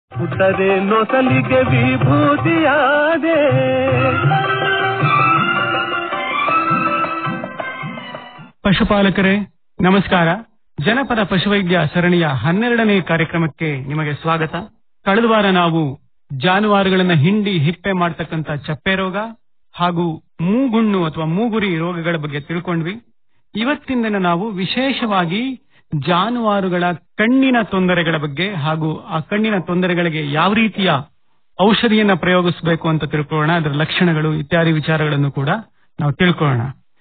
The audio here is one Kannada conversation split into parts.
ಪುಟ್ಟರೆ ನೊಸಲಿಗೆ ವಿಭೂತಿಯಾದೆ ಪಶುಪಾಲಕರೇ ನಮಸ್ಕಾರ ಜನಪದ ಪಶುವೈದ್ಯ ಸರಣಿಯ ಹನ್ನೆರಡನೇ ಕಾರ್ಯಕ್ರಮಕ್ಕೆ ನಿಮಗೆ ಸ್ವಾಗತ ಕಳೆದ ವಾರ ನಾವು ಜಾನುವಾರುಗಳನ್ನ ಹಿಂಡಿ ಹಿಪ್ಪೆ ಮಾಡ್ತಕ್ಕಂಥ ಚಪ್ಪೆ ರೋಗ ಹಾಗೂ ಮೂಗುಣ್ಣು ಅಥವಾ ಮೂಗುರಿ ರೋಗಗಳ ಬಗ್ಗೆ ತಿಳ್ಕೊಂಡ್ವಿ ಇವತ್ತಿನ ದಿನ ನಾವು ವಿಶೇಷವಾಗಿ ಜಾನುವಾರುಗಳ ಕಣ್ಣಿನ ತೊಂದರೆಗಳ ಬಗ್ಗೆ ಹಾಗೂ ಆ ಕಣ್ಣಿನ ತೊಂದರೆಗಳಿಗೆ ಯಾವ ರೀತಿಯ ಔಷಧಿಯನ್ನ ಪ್ರಯೋಗಿಸಬೇಕು ಅಂತ ತಿಳ್ಕೊಳ್ಳೋಣ ಅದರ ಲಕ್ಷಣಗಳು ಇತ್ಯಾದಿ ವಿಚಾರಗಳನ್ನು ಕೂಡ ನಾವು ತಿಳ್ಕೊಳ್ಳೋಣ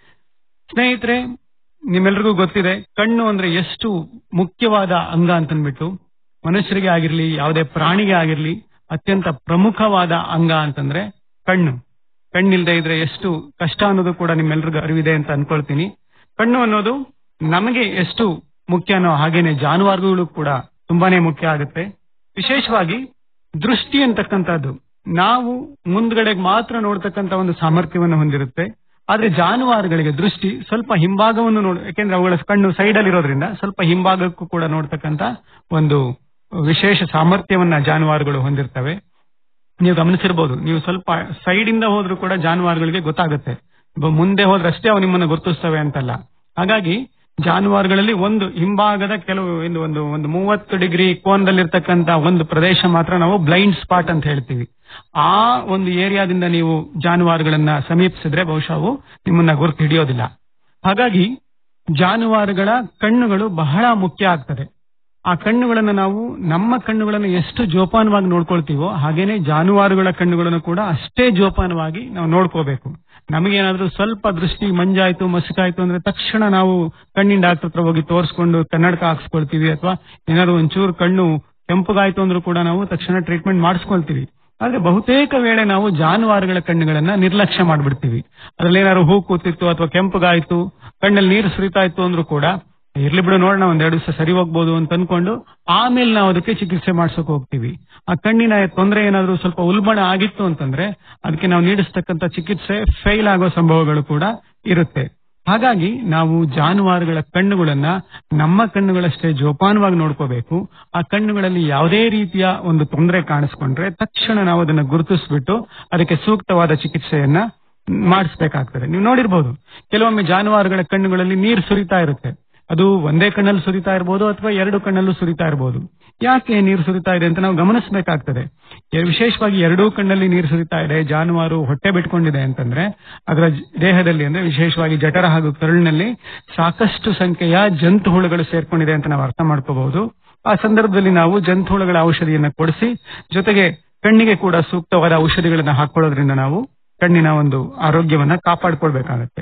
ಸ್ನೇಹಿತರೆ ನಿಮ್ಮೆಲ್ರಿಗೂ ಗೊತ್ತಿದೆ ಕಣ್ಣು ಅಂದ್ರೆ ಎಷ್ಟು ಮುಖ್ಯವಾದ ಅಂಗ ಅಂತನ್ಬಿಟ್ಟು ಮನುಷ್ಯರಿಗೆ ಆಗಿರ್ಲಿ ಯಾವುದೇ ಪ್ರಾಣಿಗೆ ಆಗಿರ್ಲಿ ಅತ್ಯಂತ ಪ್ರಮುಖವಾದ ಅಂಗ ಅಂತಂದ್ರೆ ಕಣ್ಣು ಕಣ್ಣಿಲ್ದೆ ಇದ್ರೆ ಎಷ್ಟು ಕಷ್ಟ ಅನ್ನೋದು ಕೂಡ ನಿಮ್ಮೆಲ್ರಿಗೂ ಅರಿವಿದೆ ಅಂತ ಅನ್ಕೊಳ್ತೀನಿ ಕಣ್ಣು ಅನ್ನೋದು ನಮಗೆ ಎಷ್ಟು ಮುಖ್ಯನೋ ಹಾಗೇನೆ ಜಾನುವಾರುಗಳು ಕೂಡ ತುಂಬಾನೇ ಮುಖ್ಯ ಆಗುತ್ತೆ ವಿಶೇಷವಾಗಿ ದೃಷ್ಟಿ ಅಂತಕ್ಕಂಥದ್ದು ನಾವು ಮುಂದ್ಗಡೆಗೆ ಮಾತ್ರ ನೋಡ್ತಕ್ಕಂಥ ಒಂದು ಸಾಮರ್ಥ್ಯವನ್ನು ಹೊಂದಿರುತ್ತೆ ಆದ್ರೆ ಜಾನುವಾರುಗಳಿಗೆ ದೃಷ್ಟಿ ಸ್ವಲ್ಪ ಹಿಂಭಾಗವನ್ನು ನೋಡ್ ಯಾಕೆಂದ್ರೆ ಅವುಗಳ ಕಣ್ಣು ಸೈಡ್ ಅಲ್ಲಿ ಇರೋದ್ರಿಂದ ಸ್ವಲ್ಪ ಹಿಂಭಾಗಕ್ಕೂ ಕೂಡ ನೋಡ್ತಕ್ಕಂಥ ಒಂದು ವಿಶೇಷ ಸಾಮರ್ಥ್ಯವನ್ನ ಜಾನುವಾರುಗಳು ಹೊಂದಿರ್ತವೆ ನೀವು ಗಮನಿಸಿರ್ಬೋದು ನೀವು ಸ್ವಲ್ಪ ಸೈಡ್ ಇಂದ ಹೋದ್ರೂ ಕೂಡ ಜಾನುವಾರುಗಳಿಗೆ ಗೊತ್ತಾಗುತ್ತೆ ಬ- ಮುಂದೆ ಹೋದ್ರಷ್ಟೇ ಅವು ನಿಮ್ಮನ್ನು ಗುರುತಿಸ್ತವೆ ಅಂತಲ್ಲ ಹಾಗಾಗಿ ಜಾನುವಾರುಗಳಲ್ಲಿ ಒಂದು ಹಿಂಭಾಗದ ಕೆಲವು ಒಂದು ಒಂದು ಒಂದು ಮೂವತ್ತು ಡಿಗ್ರಿ ಕೋನದಲ್ಲಿರ್ತಕ್ಕಂಥ ಒಂದು ಪ್ರದೇಶ ಮಾತ್ರ ನಾವು ಬ್ಲೈಂಡ್ ಸ್ಪಾಟ್ ಅಂತ ಹೇಳ್ತೀವಿ ಆ ಒಂದು ಏರಿಯಾದಿಂದ ನೀವು ಜಾನುವಾರುಗಳನ್ನ ಸಮೀಪಿಸಿದ್ರೆ ಬಹುಶಃ ಅವು ನಿಮ್ಮನ್ನ ಗುರುತು ಹಿಡಿಯೋದಿಲ್ಲ ಹಾಗಾಗಿ ಜಾನುವಾರುಗಳ ಕಣ್ಣುಗಳು ಬಹಳ ಮುಖ್ಯ ಆಗ್ತದೆ ಆ ಕಣ್ಣುಗಳನ್ನು ನಾವು ನಮ್ಮ ಕಣ್ಣುಗಳನ್ನು ಎಷ್ಟು ಜೋಪಾನವಾಗಿ ನೋಡ್ಕೊಳ್ತೀವೋ ಹಾಗೇನೆ ಜಾನುವಾರುಗಳ ಕಣ್ಣುಗಳನ್ನು ಕೂಡ ಅಷ್ಟೇ ಜೋಪಾನವಾಗಿ ನಾವು ನೋಡ್ಕೋಬೇಕು ನಮಗೇನಾದ್ರೂ ಸ್ವಲ್ಪ ದೃಷ್ಟಿ ಮಂಜಾಯ್ತು ಮಸುಕಾಯ್ತು ಅಂದ್ರೆ ತಕ್ಷಣ ನಾವು ಕಣ್ಣಿನ ಡಾಕ್ಟರ್ ಹತ್ರ ಹೋಗಿ ತೋರಿಸ್ಕೊಂಡು ಕನ್ನಡಕ ಹಾಕ್ಸ್ಕೊಳ್ತೀವಿ ಅಥವಾ ಏನಾದ್ರು ಒಂಚೂರು ಕಣ್ಣು ಕೆಂಪಗಾಯ್ತು ಅಂದ್ರೂ ಕೂಡ ನಾವು ತಕ್ಷಣ ಟ್ರೀಟ್ಮೆಂಟ್ ಮಾಡಿಸ್ಕೊಳ್ತೀವಿ ಆದ್ರೆ ಬಹುತೇಕ ವೇಳೆ ನಾವು ಜಾನುವಾರುಗಳ ಕಣ್ಣುಗಳನ್ನ ನಿರ್ಲಕ್ಷ್ಯ ಮಾಡ್ಬಿಡ್ತೀವಿ ಅದ್ರಲ್ಲಿ ಏನಾದ್ರು ಹೂ ಕೂತಿತ್ತು ಅಥವಾ ಕೆಂಪಗಾಯ್ತು ಕಣ್ಣಲ್ಲಿ ನೀರು ಸುರಿತಾ ಇತ್ತು ಅಂದ್ರೂ ಕೂಡ ಇರ್ಲಿ ಬಿಡು ನೋಡೋಣ ಒಂದೆರಡು ದಿವಸ ಸರಿ ಹೋಗ್ಬೋದು ಅಂತ ಅನ್ಕೊಂಡು ಆಮೇಲೆ ನಾವು ಅದಕ್ಕೆ ಚಿಕಿತ್ಸೆ ಮಾಡ್ಸಕ್ ಹೋಗ್ತೀವಿ ಆ ಕಣ್ಣಿನ ತೊಂದರೆ ಏನಾದ್ರೂ ಸ್ವಲ್ಪ ಉಲ್ಬಣ ಆಗಿತ್ತು ಅಂತಂದ್ರೆ ಅದಕ್ಕೆ ನಾವು ನೀಡಿಸ್ತಕ್ಕಂಥ ಚಿಕಿತ್ಸೆ ಫೇಲ್ ಆಗೋ ಸಂಭವಗಳು ಕೂಡ ಇರುತ್ತೆ ಹಾಗಾಗಿ ನಾವು ಜಾನುವಾರುಗಳ ಕಣ್ಣುಗಳನ್ನ ನಮ್ಮ ಕಣ್ಣುಗಳಷ್ಟೇ ಜೋಪಾನವಾಗಿ ನೋಡ್ಕೋಬೇಕು ಆ ಕಣ್ಣುಗಳಲ್ಲಿ ಯಾವುದೇ ರೀತಿಯ ಒಂದು ತೊಂದರೆ ಕಾಣಿಸ್ಕೊಂಡ್ರೆ ತಕ್ಷಣ ನಾವು ಅದನ್ನ ಗುರುತಿಸ್ಬಿಟ್ಟು ಅದಕ್ಕೆ ಸೂಕ್ತವಾದ ಚಿಕಿತ್ಸೆಯನ್ನ ಮಾಡಿಸ್ಬೇಕಾಗ್ತದೆ ನೀವು ನೋಡಿರ್ಬೋದು ಕೆಲವೊಮ್ಮೆ ಜಾನುವಾರುಗಳ ಕಣ್ಣುಗಳಲ್ಲಿ ನೀರು ಸುರಿತಾ ಇರುತ್ತೆ ಅದು ಒಂದೇ ಕಣ್ಣಲ್ಲಿ ಸುರಿತಾ ಇರ್ಬೋದು ಅಥವಾ ಎರಡು ಕಣ್ಣಲ್ಲೂ ಸುರಿತಾ ಇರ್ಬೋದು ಯಾಕೆ ನೀರು ಸುರಿತಾ ಇದೆ ಅಂತ ನಾವು ಗಮನಿಸಬೇಕಾಗ್ತದೆ ಎ- ವಿಶೇಷವಾಗಿ ಎರಡೂ ಕಣ್ಣಲ್ಲಿ ನೀರು ಸುರಿತಾ ಇದೆ ಜಾನುವಾರು ಹೊಟ್ಟೆ ಬಿಟ್ಕೊಂಡಿದೆ ಅಂತಂದ್ರೆ ಅದರ ಜ- ದೇಹದಲ್ಲಿ ಅಂದ್ರೆ ವಿಶೇಷವಾಗಿ ಜಠರ ಹಾಗೂ ಕರುಳಿನಲ್ಲಿ ಸಾಕಷ್ಟು ಸಂಖ್ಯೆಯ ಜಂತು ಹುಳುಗಳು ಸೇರ್ಕೊಂಡಿದೆ ಅಂತ ನಾವು ಅರ್ಥ ಮಾಡ್ಕೋಬಹುದು ಆ ಸಂದರ್ಭದಲ್ಲಿ ನಾವು ಜಂತು ಹುಳುಗಳ ಔಷಧಿಯನ್ನ ಕೊಡಿಸಿ ಜೊತೆಗೆ ಕಣ್ಣಿಗೆ ಕೂಡ ಸೂಕ್ತವಾದ ಔಷಧಿಗಳನ್ನ ಹಾಕೊಳ್ಳೋದ್ರಿಂದ ನಾವು ಕಣ್ಣಿನ ಒಂದು ಆರೋಗ್ಯವನ್ನ ಕಾಪಾಡ್ಕೊಳ್ಬೇಕಾಗತ್ತೆ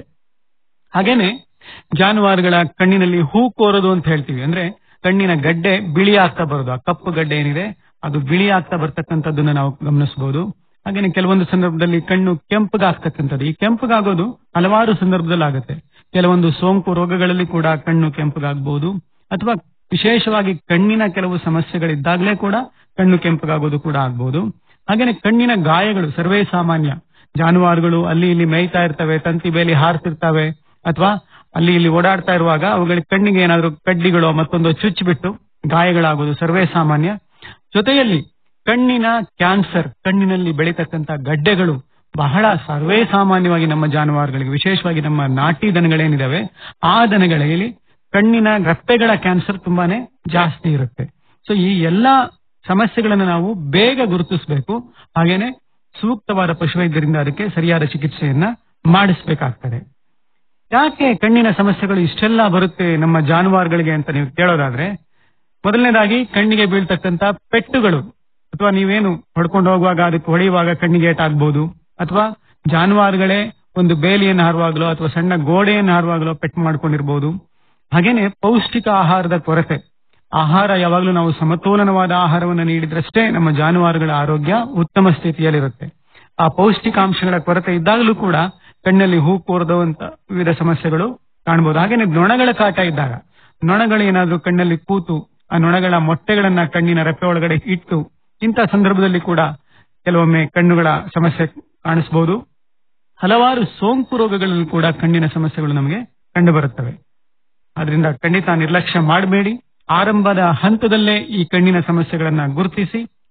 ಹಾಗೇನೆ ಜಾನುವಾರುಗಳ ಕಣ್ಣಿನಲ್ಲಿ ಹೂ ಕೋರೋದು ಅಂತ ಹೇಳ್ತೀವಿ ಅಂದ್ರೆ ಕಣ್ಣಿನ ಗಡ್ಡೆ ಬಿಳಿ ಆಗ್ತಾ ಬರೋದು ಆ ಕಪ್ಪು ಗಡ್ಡೆ ಏನಿದೆ ಅದು ಬಿಳಿ ಆಗ್ತಾ ಬರ್ತಕ್ಕಂಥದ್ದನ್ನ ನಾವು ಗಮನಿಸಬಹುದು ಹಾಗೇನೆ ಕೆಲವೊಂದು ಸಂದರ್ಭದಲ್ಲಿ ಕಣ್ಣು ಕೆಂಪಗಾಗ್ತಕ್ಕಂಥದ್ದು ಈ ಕೆಂಪಗಾಗೋದು ಹಲವಾರು ಸಂದರ್ಭದಲ್ಲಿ ಆಗುತ್ತೆ ಕೆಲವೊಂದು ಸೋಂಕು ರೋಗಗಳಲ್ಲಿ ಕೂಡ ಕಣ್ಣು ಕೆಂಪಗಾಗಬಹುದು ಅಥವಾ ವಿಶೇಷವಾಗಿ ಕಣ್ಣಿನ ಕೆಲವು ಸಮಸ್ಯೆಗಳಿದ್ದಾಗಲೇ ಕೂಡ ಕಣ್ಣು ಕೆಂಪಗಾಗೋದು ಕೂಡ ಆಗ್ಬಹುದು ಹಾಗೇನೆ ಕಣ್ಣಿನ ಗಾಯಗಳು ಸರ್ವೇ ಸಾಮಾನ್ಯ ಜಾನುವಾರುಗಳು ಅಲ್ಲಿ ಇಲ್ಲಿ ಮೇಯ್ತಾ ಇರ್ತವೆ ತಂತಿ ಬೇಲಿ ಹಾರ್ತಿರ್ತವೆ ಅಥವಾ ಅಲ್ಲಿ ಇಲ್ಲಿ ಓಡಾಡ್ತಾ ಇರುವಾಗ ಅವುಗಳಿಗೆ ಕಣ್ಣಿಗೆ ಏನಾದ್ರು ಕಡ್ಡಿಗಳು ಮತ್ತೊಂದು ಚುಚ್ಚಿಬಿಟ್ಟು ಗಾಯಗಳಾಗೋದು ಸರ್ವೇ ಸಾಮಾನ್ಯ ಜೊತೆಯಲ್ಲಿ ಕಣ್ಣಿನ ಕ್ಯಾನ್ಸರ್ ಕಣ್ಣಿನಲ್ಲಿ ಬೆಳೀತಕ್ಕಂತ ಗಡ್ಡೆಗಳು ಬಹಳ ಸರ್ವೇ ಸಾಮಾನ್ಯವಾಗಿ ನಮ್ಮ ಜಾನುವಾರುಗಳಿಗೆ ವಿಶೇಷವಾಗಿ ನಮ್ಮ ನಾಟಿ ದನಗಳೇನಿದಾವೆ ಆ ದನಗಳಲ್ಲಿ ಕಣ್ಣಿನ ರಪ್ಪೆಗಳ ಕ್ಯಾನ್ಸರ್ ತುಂಬಾನೇ ಜಾಸ್ತಿ ಇರುತ್ತೆ ಸೊ ಈ ಎಲ್ಲಾ ಸಮಸ್ಯೆಗಳನ್ನು ನಾವು ಬೇಗ ಗುರುತಿಸಬೇಕು ಹಾಗೇನೆ ಸೂಕ್ತವಾದ ಪಶುವೈದ್ಯರಿಂದ ಅದಕ್ಕೆ ಸರಿಯಾದ ಚಿಕಿತ್ಸೆಯನ್ನ ಮಾಡಿಸ್ಬೇಕಾಗ್ತದೆ ಯಾಕೆ ಕಣ್ಣಿನ ಸಮಸ್ಯೆಗಳು ಇಷ್ಟೆಲ್ಲ ಬರುತ್ತೆ ನಮ್ಮ ಜಾನುವಾರುಗಳಿಗೆ ಅಂತ ನೀವು ಕೇಳೋದಾದ್ರೆ ಮೊದಲನೇದಾಗಿ ಕಣ್ಣಿಗೆ ಬೀಳ್ತಕ್ಕಂತ ಪೆಟ್ಟುಗಳು ಅಥವಾ ನೀವೇನು ಹೊಡ್ಕೊಂಡು ಹೋಗುವಾಗ ಅದಕ್ಕೆ ಹೊಡೆಯುವಾಗ ಕಣ್ಣಿಗೆ ಏಟಾಗ್ಬೋದು ಅಥವಾ ಜಾನುವಾರುಗಳೇ ಒಂದು ಬೇಲಿಯನ್ನು ಹಾರುವಾಗಲೋ ಅಥವಾ ಸಣ್ಣ ಗೋಡೆಯನ್ನು ಹಾರುವಾಗಲೋ ಪೆಟ್ಟು ಮಾಡ್ಕೊಂಡಿರ್ಬೋದು ಹಾಗೇನೆ ಪೌಷ್ಟಿಕ ಆಹಾರದ ಕೊರತೆ ಆಹಾರ ಯಾವಾಗಲೂ ನಾವು ಸಮತೋಲನವಾದ ಆಹಾರವನ್ನು ನೀಡಿದ್ರಷ್ಟೇ ನಮ್ಮ ಜಾನುವಾರುಗಳ ಆರೋಗ್ಯ ಉತ್ತಮ ಸ್ಥಿತಿಯಲ್ಲಿರುತ್ತೆ ಆ ಪೌಷ್ಟಿಕಾಂಶಗಳ ಕೊರತೆ ಇದ್ದಾಗಲೂ ಕೂಡ ಕಣ್ಣಲ್ಲಿ ಹೂ ಕೋರದಂತ ವಿವಿಧ ಸಮಸ್ಯೆಗಳು ಕಾಣಬಹುದು ಹಾಗೇನೆ ನೊಣಗಳ ಕಾಟ ಇದ್ದಾಗ ನೊಣಗಳು ಏನಾದ್ರೂ ಕಣ್ಣಲ್ಲಿ ಕೂತು ಆ ನೊಣಗಳ ಮೊಟ್ಟೆಗಳನ್ನ ಕಣ್ಣಿನ ರೆಪ್ಪೆ ಒಳಗಡೆ ಇಟ್ಟು ಇಂಥ ಸಂದರ್ಭದಲ್ಲಿ ಕೂಡ ಕೆಲವೊಮ್ಮೆ ಕಣ್ಣುಗಳ ಸಮಸ್ಯೆ ಕಾಣಿಸಬಹುದು ಹಲವಾರು ಸೋಂಕು ರೋಗಗಳಲ್ಲಿ ಕೂಡ ಕಣ್ಣಿನ ಸಮಸ್ಯೆಗಳು ನಮಗೆ ಕಂಡು ಬರುತ್ತವೆ ಅದರಿಂದ ಖಂಡಿತ ನಿರ್ಲಕ್ಷ್ಯ ಮಾಡಬೇಡಿ ಆರಂಭದ ಹಂತದಲ್ಲೇ ಈ ಕಣ್ಣಿನ ಸಮಸ್ಯೆಗಳನ್ನ ಗುರುತಿಸಿ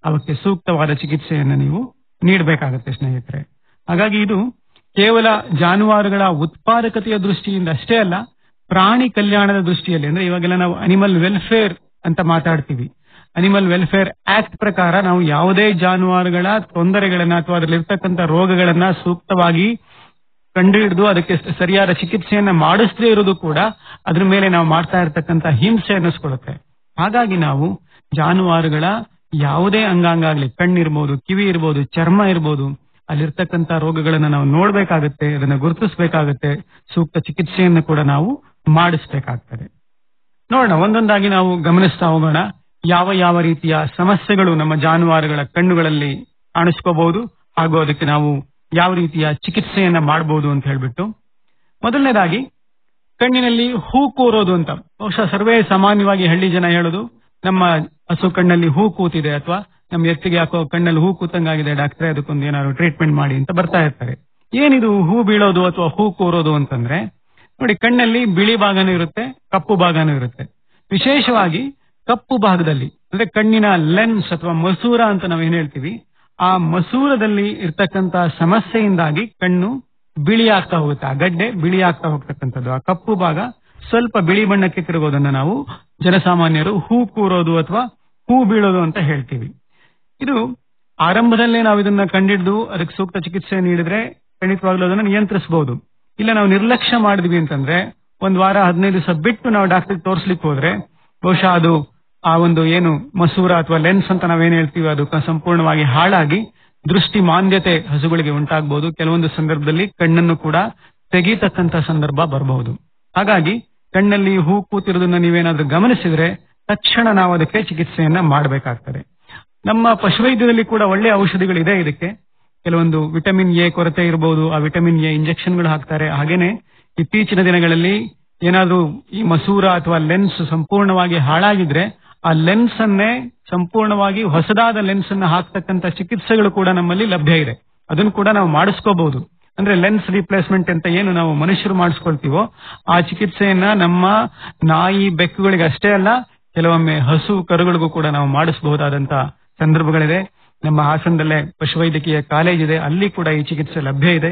ಅವಕ್ಕೆ ಸೂಕ್ತವಾದ ಚಿಕಿತ್ಸೆಯನ್ನು ನೀವು ನೀಡಬೇಕಾಗುತ್ತೆ ಸ್ನೇಹಿತರೆ ಹಾಗಾಗಿ ಇದು ಕೇವಲ ಜಾನುವಾರುಗಳ ಉತ್ಪಾದಕತೆಯ ದೃಷ್ಟಿಯಿಂದ ಅಷ್ಟೇ ಅಲ್ಲ ಪ್ರಾಣಿ ಕಲ್ಯಾಣದ ದೃಷ್ಟಿಯಲ್ಲಿ ಅಂದ್ರೆ ಇವಾಗೆಲ್ಲ ನಾವು ಅನಿಮಲ್ ವೆಲ್ಫೇರ್ ಅಂತ ಮಾತಾಡ್ತೀವಿ ಅನಿಮಲ್ ವೆಲ್ಫೇರ್ ಆಕ್ಟ್ ಪ್ರಕಾರ ನಾವು ಯಾವುದೇ ಜಾನುವಾರುಗಳ ತೊಂದರೆಗಳನ್ನ ಅಥವಾ ಅದರಲ್ಲಿ ಇರ್ತಕ್ಕಂಥ ರೋಗಗಳನ್ನ ಸೂಕ್ತವಾಗಿ ಕಂಡುಹಿಡಿದು ಅದಕ್ಕೆ ಸರಿಯಾದ ಚಿಕಿತ್ಸೆಯನ್ನ ಮಾಡಿಸದೇ ಇರೋದು ಕೂಡ ಅದ್ರ ಮೇಲೆ ನಾವು ಮಾಡ್ತಾ ಇರತಕ್ಕಂತ ಹಿಂಸೆ ಅನ್ನಿಸ್ಕೊಳ್ಳುತ್ತೆ ಹಾಗಾಗಿ ನಾವು ಜಾನುವಾರುಗಳ ಯಾವುದೇ ಅಂಗಾಂಗ ಆಗ್ಲಿ ಕಣ್ಣಿರ್ಬೋದು ಕಿವಿ ಇರ್ಬೋದು ಚರ್ಮ ಇರ್ಬೋದು ಅಲ್ಲಿರ್ತಕ್ಕಂಥ ರೋಗಗಳನ್ನ ನಾವು ನೋಡ್ಬೇಕಾಗತ್ತೆ ಅದನ್ನ ಗುರುತಿಸಬೇಕಾಗತ್ತೆ ಸೂಕ್ತ ಚಿಕಿತ್ಸೆಯನ್ನು ಕೂಡ ನಾವು ಮಾಡಿಸ್ಬೇಕಾಗ್ತದೆ ನೋಡೋಣ ಒಂದೊಂದಾಗಿ ನಾವು ಗಮನಿಸ್ತಾ ಹೋಗೋಣ ಯಾವ ಯಾವ ರೀತಿಯ ಸಮಸ್ಯೆಗಳು ನಮ್ಮ ಜಾನುವಾರುಗಳ ಕಣ್ಣುಗಳಲ್ಲಿ ಕಾಣಿಸ್ಕೋಬಹುದು ಹಾಗೂ ಅದಕ್ಕೆ ನಾವು ಯಾವ ರೀತಿಯ ಚಿಕಿತ್ಸೆಯನ್ನ ಮಾಡಬಹುದು ಅಂತ ಹೇಳ್ಬಿಟ್ಟು ಮೊದಲನೇದಾಗಿ ಕಣ್ಣಿನಲ್ಲಿ ಹೂ ಕೂರೋದು ಅಂತ ಬಹುಶಃ ಸರ್ವೇ ಸಾಮಾನ್ಯವಾಗಿ ಹಳ್ಳಿ ಜನ ಹೇಳೋದು ನಮ್ಮ ಹಸು ಕಣ್ಣಲ್ಲಿ ಹೂ ಕೂತಿದೆ ಅಥವಾ ನಮ್ಮ ಎತ್ತಿಗೆ ಹಾಕೋ ಕಣ್ಣಲ್ಲಿ ಹೂ ಕೂತಂಗಾಗಿದೆ ಡಾಕ್ಟ್ರೆ ಅದಕ್ಕೊಂದು ಏನಾದ್ರು ಟ್ರೀಟ್ಮೆಂಟ್ ಮಾಡಿ ಅಂತ ಬರ್ತಾ ಇರ್ತಾರೆ ಏನಿದು ಹೂ ಬೀಳೋದು ಅಥವಾ ಹೂ ಕೂರೋದು ಅಂತಂದ್ರೆ ನೋಡಿ ಕಣ್ಣಲ್ಲಿ ಬಿಳಿ ಭಾಗನೂ ಇರುತ್ತೆ ಕಪ್ಪು ಭಾಗನೂ ಇರುತ್ತೆ ವಿಶೇಷವಾಗಿ ಕಪ್ಪು ಭಾಗದಲ್ಲಿ ಅಂದ್ರೆ ಕಣ್ಣಿನ ಲೆನ್ಸ್ ಅಥವಾ ಮಸೂರ ಅಂತ ನಾವು ಏನ್ ಹೇಳ್ತೀವಿ ಆ ಮಸೂರದಲ್ಲಿ ಇರ್ತಕ್ಕಂತ ಸಮಸ್ಯೆಯಿಂದಾಗಿ ಕಣ್ಣು ಬಿಳಿ ಆಗ್ತಾ ಹೋಗುತ್ತೆ ಆ ಗಡ್ಡೆ ಬಿಳಿ ಆಗ್ತಾ ಹೋಗ್ತಕ್ಕಂಥದ್ದು ಆ ಕಪ್ಪು ಭಾಗ ಸ್ವಲ್ಪ ಬಿಳಿ ಬಣ್ಣಕ್ಕೆ ತಿರುಗೋದನ್ನ ನಾವು ಜನಸಾಮಾನ್ಯರು ಹೂ ಕೂರೋದು ಅಥವಾ ಹೂ ಬೀಳೋದು ಅಂತ ಹೇಳ್ತೀವಿ ಇದು ಆರಂಭದಲ್ಲೇ ನಾವು ಇದನ್ನ ಕಂಡಿಡ್ದು ಅದಕ್ಕೆ ಸೂಕ್ತ ಚಿಕಿತ್ಸೆ ನೀಡಿದ್ರೆ ಖಂಡಿತವಾಗ್ಲೂ ಅದನ್ನ ನಿಯಂತ್ರಿಸಬಹುದು ಇಲ್ಲ ನಾವು ನಿರ್ಲಕ್ಷ್ಯ ಮಾಡಿದ್ವಿ ಅಂತಂದ್ರೆ ಒಂದ್ ವಾರ ಹದಿನೈದು ದಿವಸ ಬಿಟ್ಟು ನಾವು ಡಾಕ್ಟರ್ ತೋರಿಸ್ಲಿಕ್ಕೆ ಹೋದ್ರೆ ಬಹುಶಃ ಅದು ಆ ಒಂದು ಏನು ಮಸೂರ ಅಥವಾ ಲೆನ್ಸ್ ಅಂತ ನಾವೇನ್ ಹೇಳ್ತೀವಿ ಅದು ಕ- ಸಂಪೂರ್ಣವಾಗಿ ಹಾಳಾಗಿ ದೃಷ್ಟಿ ಮಾಂದ್ಯತೆ ಹಸುಗಳಿಗೆ ಉಂಟಾಗಬಹುದು ಕೆಲವೊಂದು ಸಂದರ್ಭದಲ್ಲಿ ಕಣ್ಣನ್ನು ಕೂಡ ತೆಗೀತಕ್ಕಂತ ಸಂದರ್ಭ ಬರಬಹುದು ಹಾಗಾಗಿ ಕಣ್ಣಲ್ಲಿ ಹೂ ಕೂತಿರೋದನ್ನ ನೀವೇನಾದ್ರೂ ಗಮನಿಸಿದ್ರೆ ತಕ್ಷಣ ನಾವು ಅದಕ್ಕೆ ಚಿಕಿತ್ಸೆಯನ್ನ ಮಾಡಬೇಕಾಗ್ತದೆ ನಮ್ಮ ಪಶುವೈದ್ಯದಲ್ಲಿ ಕೂಡ ಒಳ್ಳೆ ಔಷಧಿಗಳಿದೆ ಇದಕ್ಕೆ ಕೆಲವೊಂದು ವಿಟಮಿನ್ ಎ ಕೊರತೆ ಇರಬಹುದು ಆ ವಿಟಮಿನ್ ಎ ಇಂಜೆಕ್ಷನ್ಗಳು ಹಾಕ್ತಾರೆ ಹಾಗೇನೆ ಇತ್ತೀಚಿನ ದಿನಗಳಲ್ಲಿ ಏನಾದ್ರೂ ಈ ಮಸೂರ ಅಥವಾ ಲೆನ್ಸ್ ಸಂಪೂರ್ಣವಾಗಿ ಹಾಳಾಗಿದ್ರೆ ಆ ಲೆನ್ಸ್ ಅನ್ನೇ ಸಂಪೂರ್ಣವಾಗಿ ಹೊಸದಾದ ಲೆನ್ಸ್ ಅನ್ನ ಹಾಕ್ತಕ್ಕಂತ ಚಿಕಿತ್ಸೆಗಳು ಕೂಡ ನಮ್ಮಲ್ಲಿ ಲಭ್ಯ ಇದೆ ಅದನ್ನು ಕೂಡ ನಾವು ಮಾಡಿಸ್ಕೋಬಹುದು ಅಂದ್ರೆ ಲೆನ್ಸ್ ರಿಪ್ಲೇಸ್ಮೆಂಟ್ ಅಂತ ಏನು ನಾವು ಮನುಷ್ಯರು ಮಾಡಿಸ್ಕೊಳ್ತೀವೋ ಆ ಚಿಕಿತ್ಸೆಯನ್ನ ನಮ್ಮ ನಾಯಿ ಬೆಕ್ಕುಗಳಿಗೆ ಅಷ್ಟೇ ಅಲ್ಲ ಕೆಲವೊಮ್ಮೆ ಹಸು ಕರುಗಳಿಗೂ ಕೂಡ ನಾವು ಮಾಡಿಸಬಹುದಾದಂತ ಸಂದರ್ಭಗಳಿದೆ ನಮ್ಮ ಹಾಸನದಲ್ಲೇ ಪಶುವೈದ್ಯಕೀಯ ಕಾಲೇಜ್ ಇದೆ ಅಲ್ಲಿ ಕೂಡ ಈ ಚಿಕಿತ್ಸೆ ಲಭ್ಯ ಇದೆ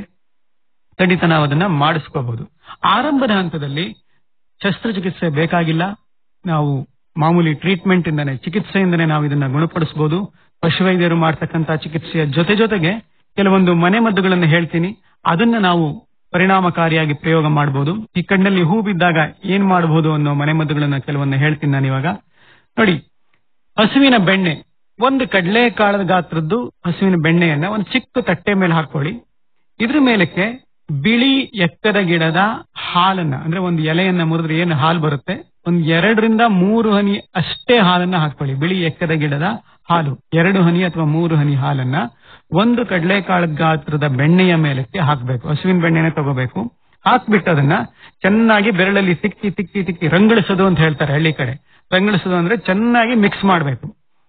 ಖಂಡಿತ ನಾವು ಅದನ್ನ ಮಾಡಿಸ್ಕೋಬಹುದು ಆರಂಭದ ಹಂತದಲ್ಲಿ ಶಸ್ತ್ರಚಿಕಿತ್ಸೆ ಬೇಕಾಗಿಲ್ಲ ನಾವು ಮಾಮೂಲಿ ಟ್ರೀಟ್ಮೆಂಟ್ ಇಂದನೇ ಚಿಕಿತ್ಸೆಯಿಂದನೇ ನಾವು ಇದನ್ನ ಗುಣಪಡಿಸಬಹುದು ಪಶುವೈದ್ಯರು ಮಾಡ್ತಕ್ಕಂತ ಚಿಕಿತ್ಸೆಯ ಜೊತೆ ಜೊತೆಗೆ ಕೆಲವೊಂದು ಮನೆಮದ್ದುಗಳನ್ನು ಹೇಳ್ತೀನಿ ಅದನ್ನ ನಾವು ಪರಿಣಾಮಕಾರಿಯಾಗಿ ಪ್ರಯೋಗ ಮಾಡಬಹುದು ಈ ಕಣ್ಣಲ್ಲಿ ಹೂ ಬಿದ್ದಾಗ ಏನ್ ಮಾಡಬಹುದು ಅನ್ನೋ ಮನೆಮದ್ದುಗಳನ್ನ ಕೆಲವನ್ನ ಹೇಳ್ತೀನಿ ನಾನು ಇವಾಗ ನೋಡಿ ಹಸುವಿನ ಬೆಣ್ಣೆ ಒಂದು ಕಡಲೆಕಾಳದ ಗಾತ್ರದ್ದು ಹಸುವಿನ ಬೆಣ್ಣೆಯನ್ನ ಒಂದು ಚಿಕ್ಕ ತಟ್ಟೆ ಮೇಲೆ ಹಾಕೊಳ್ಳಿ ಇದ್ರ ಮೇಲಕ್ಕೆ ಬಿಳಿ ಎಕ್ಕದ ಗಿಡದ ಹಾಲನ್ನ ಅಂದ್ರೆ ಒಂದು ಎಲೆಯನ್ನ ಮುರಿದ್ರೆ ಏನು ಹಾಲು ಬರುತ್ತೆ ಒಂದ್ ಎರಡರಿಂದ ಮೂರು ಹನಿ ಅಷ್ಟೇ ಹಾಲನ್ನ ಹಾಕೊಳ್ಳಿ ಬಿಳಿ ಎಕ್ಕದ ಗಿಡದ ಹಾಲು ಎರಡು ಹನಿ ಅಥವಾ ಮೂರು ಹನಿ ಹಾಲನ್ನ ಒಂದು ಕಡಲೆಕಾಳ ಗಾತ್ರದ ಬೆಣ್ಣೆಯ ಮೇಲಕ್ಕೆ ಹಾಕಬೇಕು ಹಸುವಿನ ಬೆಣ್ಣೆನೆ ತಗೋಬೇಕು ಹಾಕ್ಬಿಟ್ಟು ಅದನ್ನ ಚೆನ್ನಾಗಿ ಬೆರಳಲ್ಲಿ ತಿಕ್ಕಿ ತಿಕ್ಕಿ ತಿಕ್ಕಿ ರಂಗಳಿಸೋದು ಅಂತ ಹೇಳ್ತಾರೆ ಹಳ್ಳಿ ಕಡೆ ರಂಗಳಿಸೋದು ಅಂದ್ರೆ ಚೆನ್ನಾಗಿ ಮಿಕ್ಸ್ ಮಾಡಬೇಕು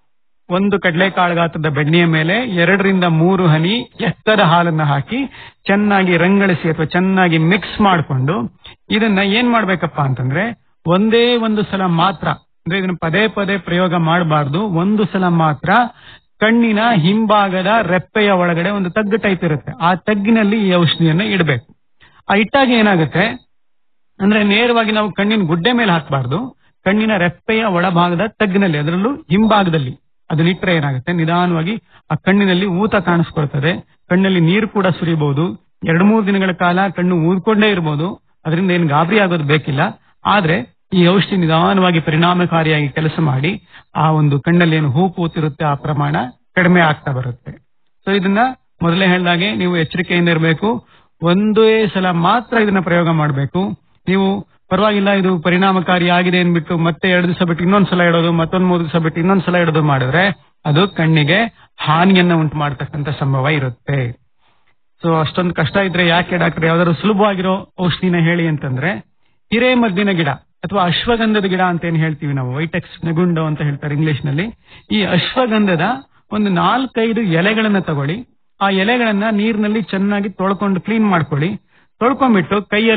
ಒಂದು ಕಡಲೆಕಾಳು ಗಾತ್ರದ ಬೆಣ್ಣೆಯ ಮೇಲೆ ಎರಡರಿಂದ ಮೂರು ಹನಿ ಎತ್ತದ ಹಾಲನ್ನ ಹಾಕಿ ಚೆನ್ನಾಗಿ ರಂಗಳಿಸಿ ಅಥವಾ ಚೆನ್ನಾಗಿ ಮಿಕ್ಸ್ ಮಾಡಿಕೊಂಡು ಇದನ್ನ ಏನ್ ಮಾಡ್ಬೇಕಪ್ಪ ಅಂತಂದ್ರೆ ಒಂದೇ ಒಂದು ಸಲ ಮಾತ್ರ ಅಂದ್ರೆ ಇದನ್ನ ಪದೇ ಪದೇ ಪ್ರಯೋಗ ಮಾಡಬಾರ್ದು ಒಂದು ಸಲ ಮಾತ್ರ ಕಣ್ಣಿನ ಹಿಂಭಾಗದ ರೆಪ್ಪೆಯ ಒಳಗಡೆ ಒಂದು ತಗ್ಗು ಟೈಪ್ ಇರುತ್ತೆ ಆ ತಗ್ಗಿನಲ್ಲಿ ಈ ಔಷಧಿಯನ್ನ ಇಡಬೇಕು ಆ ಇಟ್ಟಾಗ ಏನಾಗುತ್ತೆ ಅಂದ್ರೆ ನೇರವಾಗಿ ನಾವು ಕಣ್ಣಿನ ಗುಡ್ಡೆ ಮೇಲೆ ಹಾಕಬಾರ್ದು ಕಣ್ಣಿನ ರೆಪ್ಪೆಯ ಒಳಭಾಗದ ತಗ್ಗಿನಲ್ಲಿ ಅದರಲ್ಲೂ ಹಿಂಭಾಗದಲ್ಲಿ ಅದನ್ನ ಇಟ್ಟರೆ ಏನಾಗುತ್ತೆ ನಿಧಾನವಾಗಿ ಆ ಕಣ್ಣಿನಲ್ಲಿ ಊತ ಕಾಣಿಸ್ಕೊಳ್ತದೆ ಕಣ್ಣಲ್ಲಿ ನೀರು ಕೂಡ ಸುರಿಬಹುದು ಎರಡು ಮೂರು ದಿನಗಳ ಕಾಲ ಕಣ್ಣು ಊದ್ಕೊಂಡೇ ಇರಬಹುದು ಅದರಿಂದ ಏನು ಗಾಬರಿ ಆಗೋದು ಬೇಕಿಲ್ಲ ಆದ್ರೆ ಈ ಔಷಧಿ ನಿಧಾನವಾಗಿ ಪರಿಣಾಮಕಾರಿಯಾಗಿ ಕೆಲಸ ಮಾಡಿ ಆ ಒಂದು ಕಣ್ಣಲ್ಲಿ ಏನು ಹೂ ಕೂತಿರುತ್ತೆ ಆ ಪ್ರಮಾಣ ಕಡಿಮೆ ಆಗ್ತಾ ಬರುತ್ತೆ ಸೊ ಇದನ್ನ ಮೊದಲೇ ಹೇಳಿದಾಗೆ ನೀವು ಎಚ್ಚರಿಕೆಯಿಂದ ಇರಬೇಕು ಒಂದೇ ಸಲ ಮಾತ್ರ ಇದನ್ನ ಪ್ರಯೋಗ ಮಾಡಬೇಕು ನೀವು ಪರವಾಗಿಲ್ಲ ಇದು ಪರಿಣಾಮಕಾರಿ ಆಗಿದೆ ಅಂದ್ಬಿಟ್ಟು ಮತ್ತೆ ಎರಡು ದಿವಸ ಬಿಟ್ಟು ಇನ್ನೊಂದ್ ಸಲ ಇಡೋದು ಮತ್ತೊಂದ್ ಮೂರು ದಿವಸ ಬಿಟ್ಟು ಇನ್ನೊಂದ್ ಸಲ ಇಡೋದು ಮಾಡಿದ್ರೆ ಅದು ಕಣ್ಣಿಗೆ ಹಾನಿಯನ್ನ ಉಂಟು ಮಾಡತಕ್ಕಂತ ಸಂಭವ ಇರುತ್ತೆ ಸೊ ಅಷ್ಟೊಂದು ಕಷ್ಟ ಇದ್ರೆ ಯಾಕೆ ಡಾಕ್ಟರ್ ಯಾವ್ದಾದ್ರು ಸುಲಭವಾಗಿರೋ ಔಷಧಿನ ಹೇಳಿ ಅಂತಂದ್ರೆ ಹಿರೇಮದ್ದಿನ ಗಿಡ ಅಥವಾ ಅಶ್ವಗಂಧದ ಗಿಡ ಅಂತ ಏನ್ ಹೇಳ್ತೀವಿ ನಾವು ವೈಟೆಕ್ಸ್ ನೆಗುಂಡೋ ಅಂತ ಹೇಳ್ತಾರೆ ಇಂಗ್ಲಿಷ್ ನಲ್ಲಿ ಈ ಅಶ್ವಗಂಧದ ಒಂದು ನಾಲ್ಕೈದು ಎಲೆಗಳನ್ನ ತಗೊಳ್ಳಿ ಆ ಎಲೆಗಳನ್ನ ನೀರಿನಲ್ಲಿ ಚೆನ್ನಾಗಿ ತೊಳ್ಕೊಂಡು ಕ್ಲೀನ್ ಮಾಡ್ಕೊಳ್ಳಿ ತೊಳ್ಕೊಂಡ್ಬಿಟ್ಟು ಕೈಯಲ್ಲಿ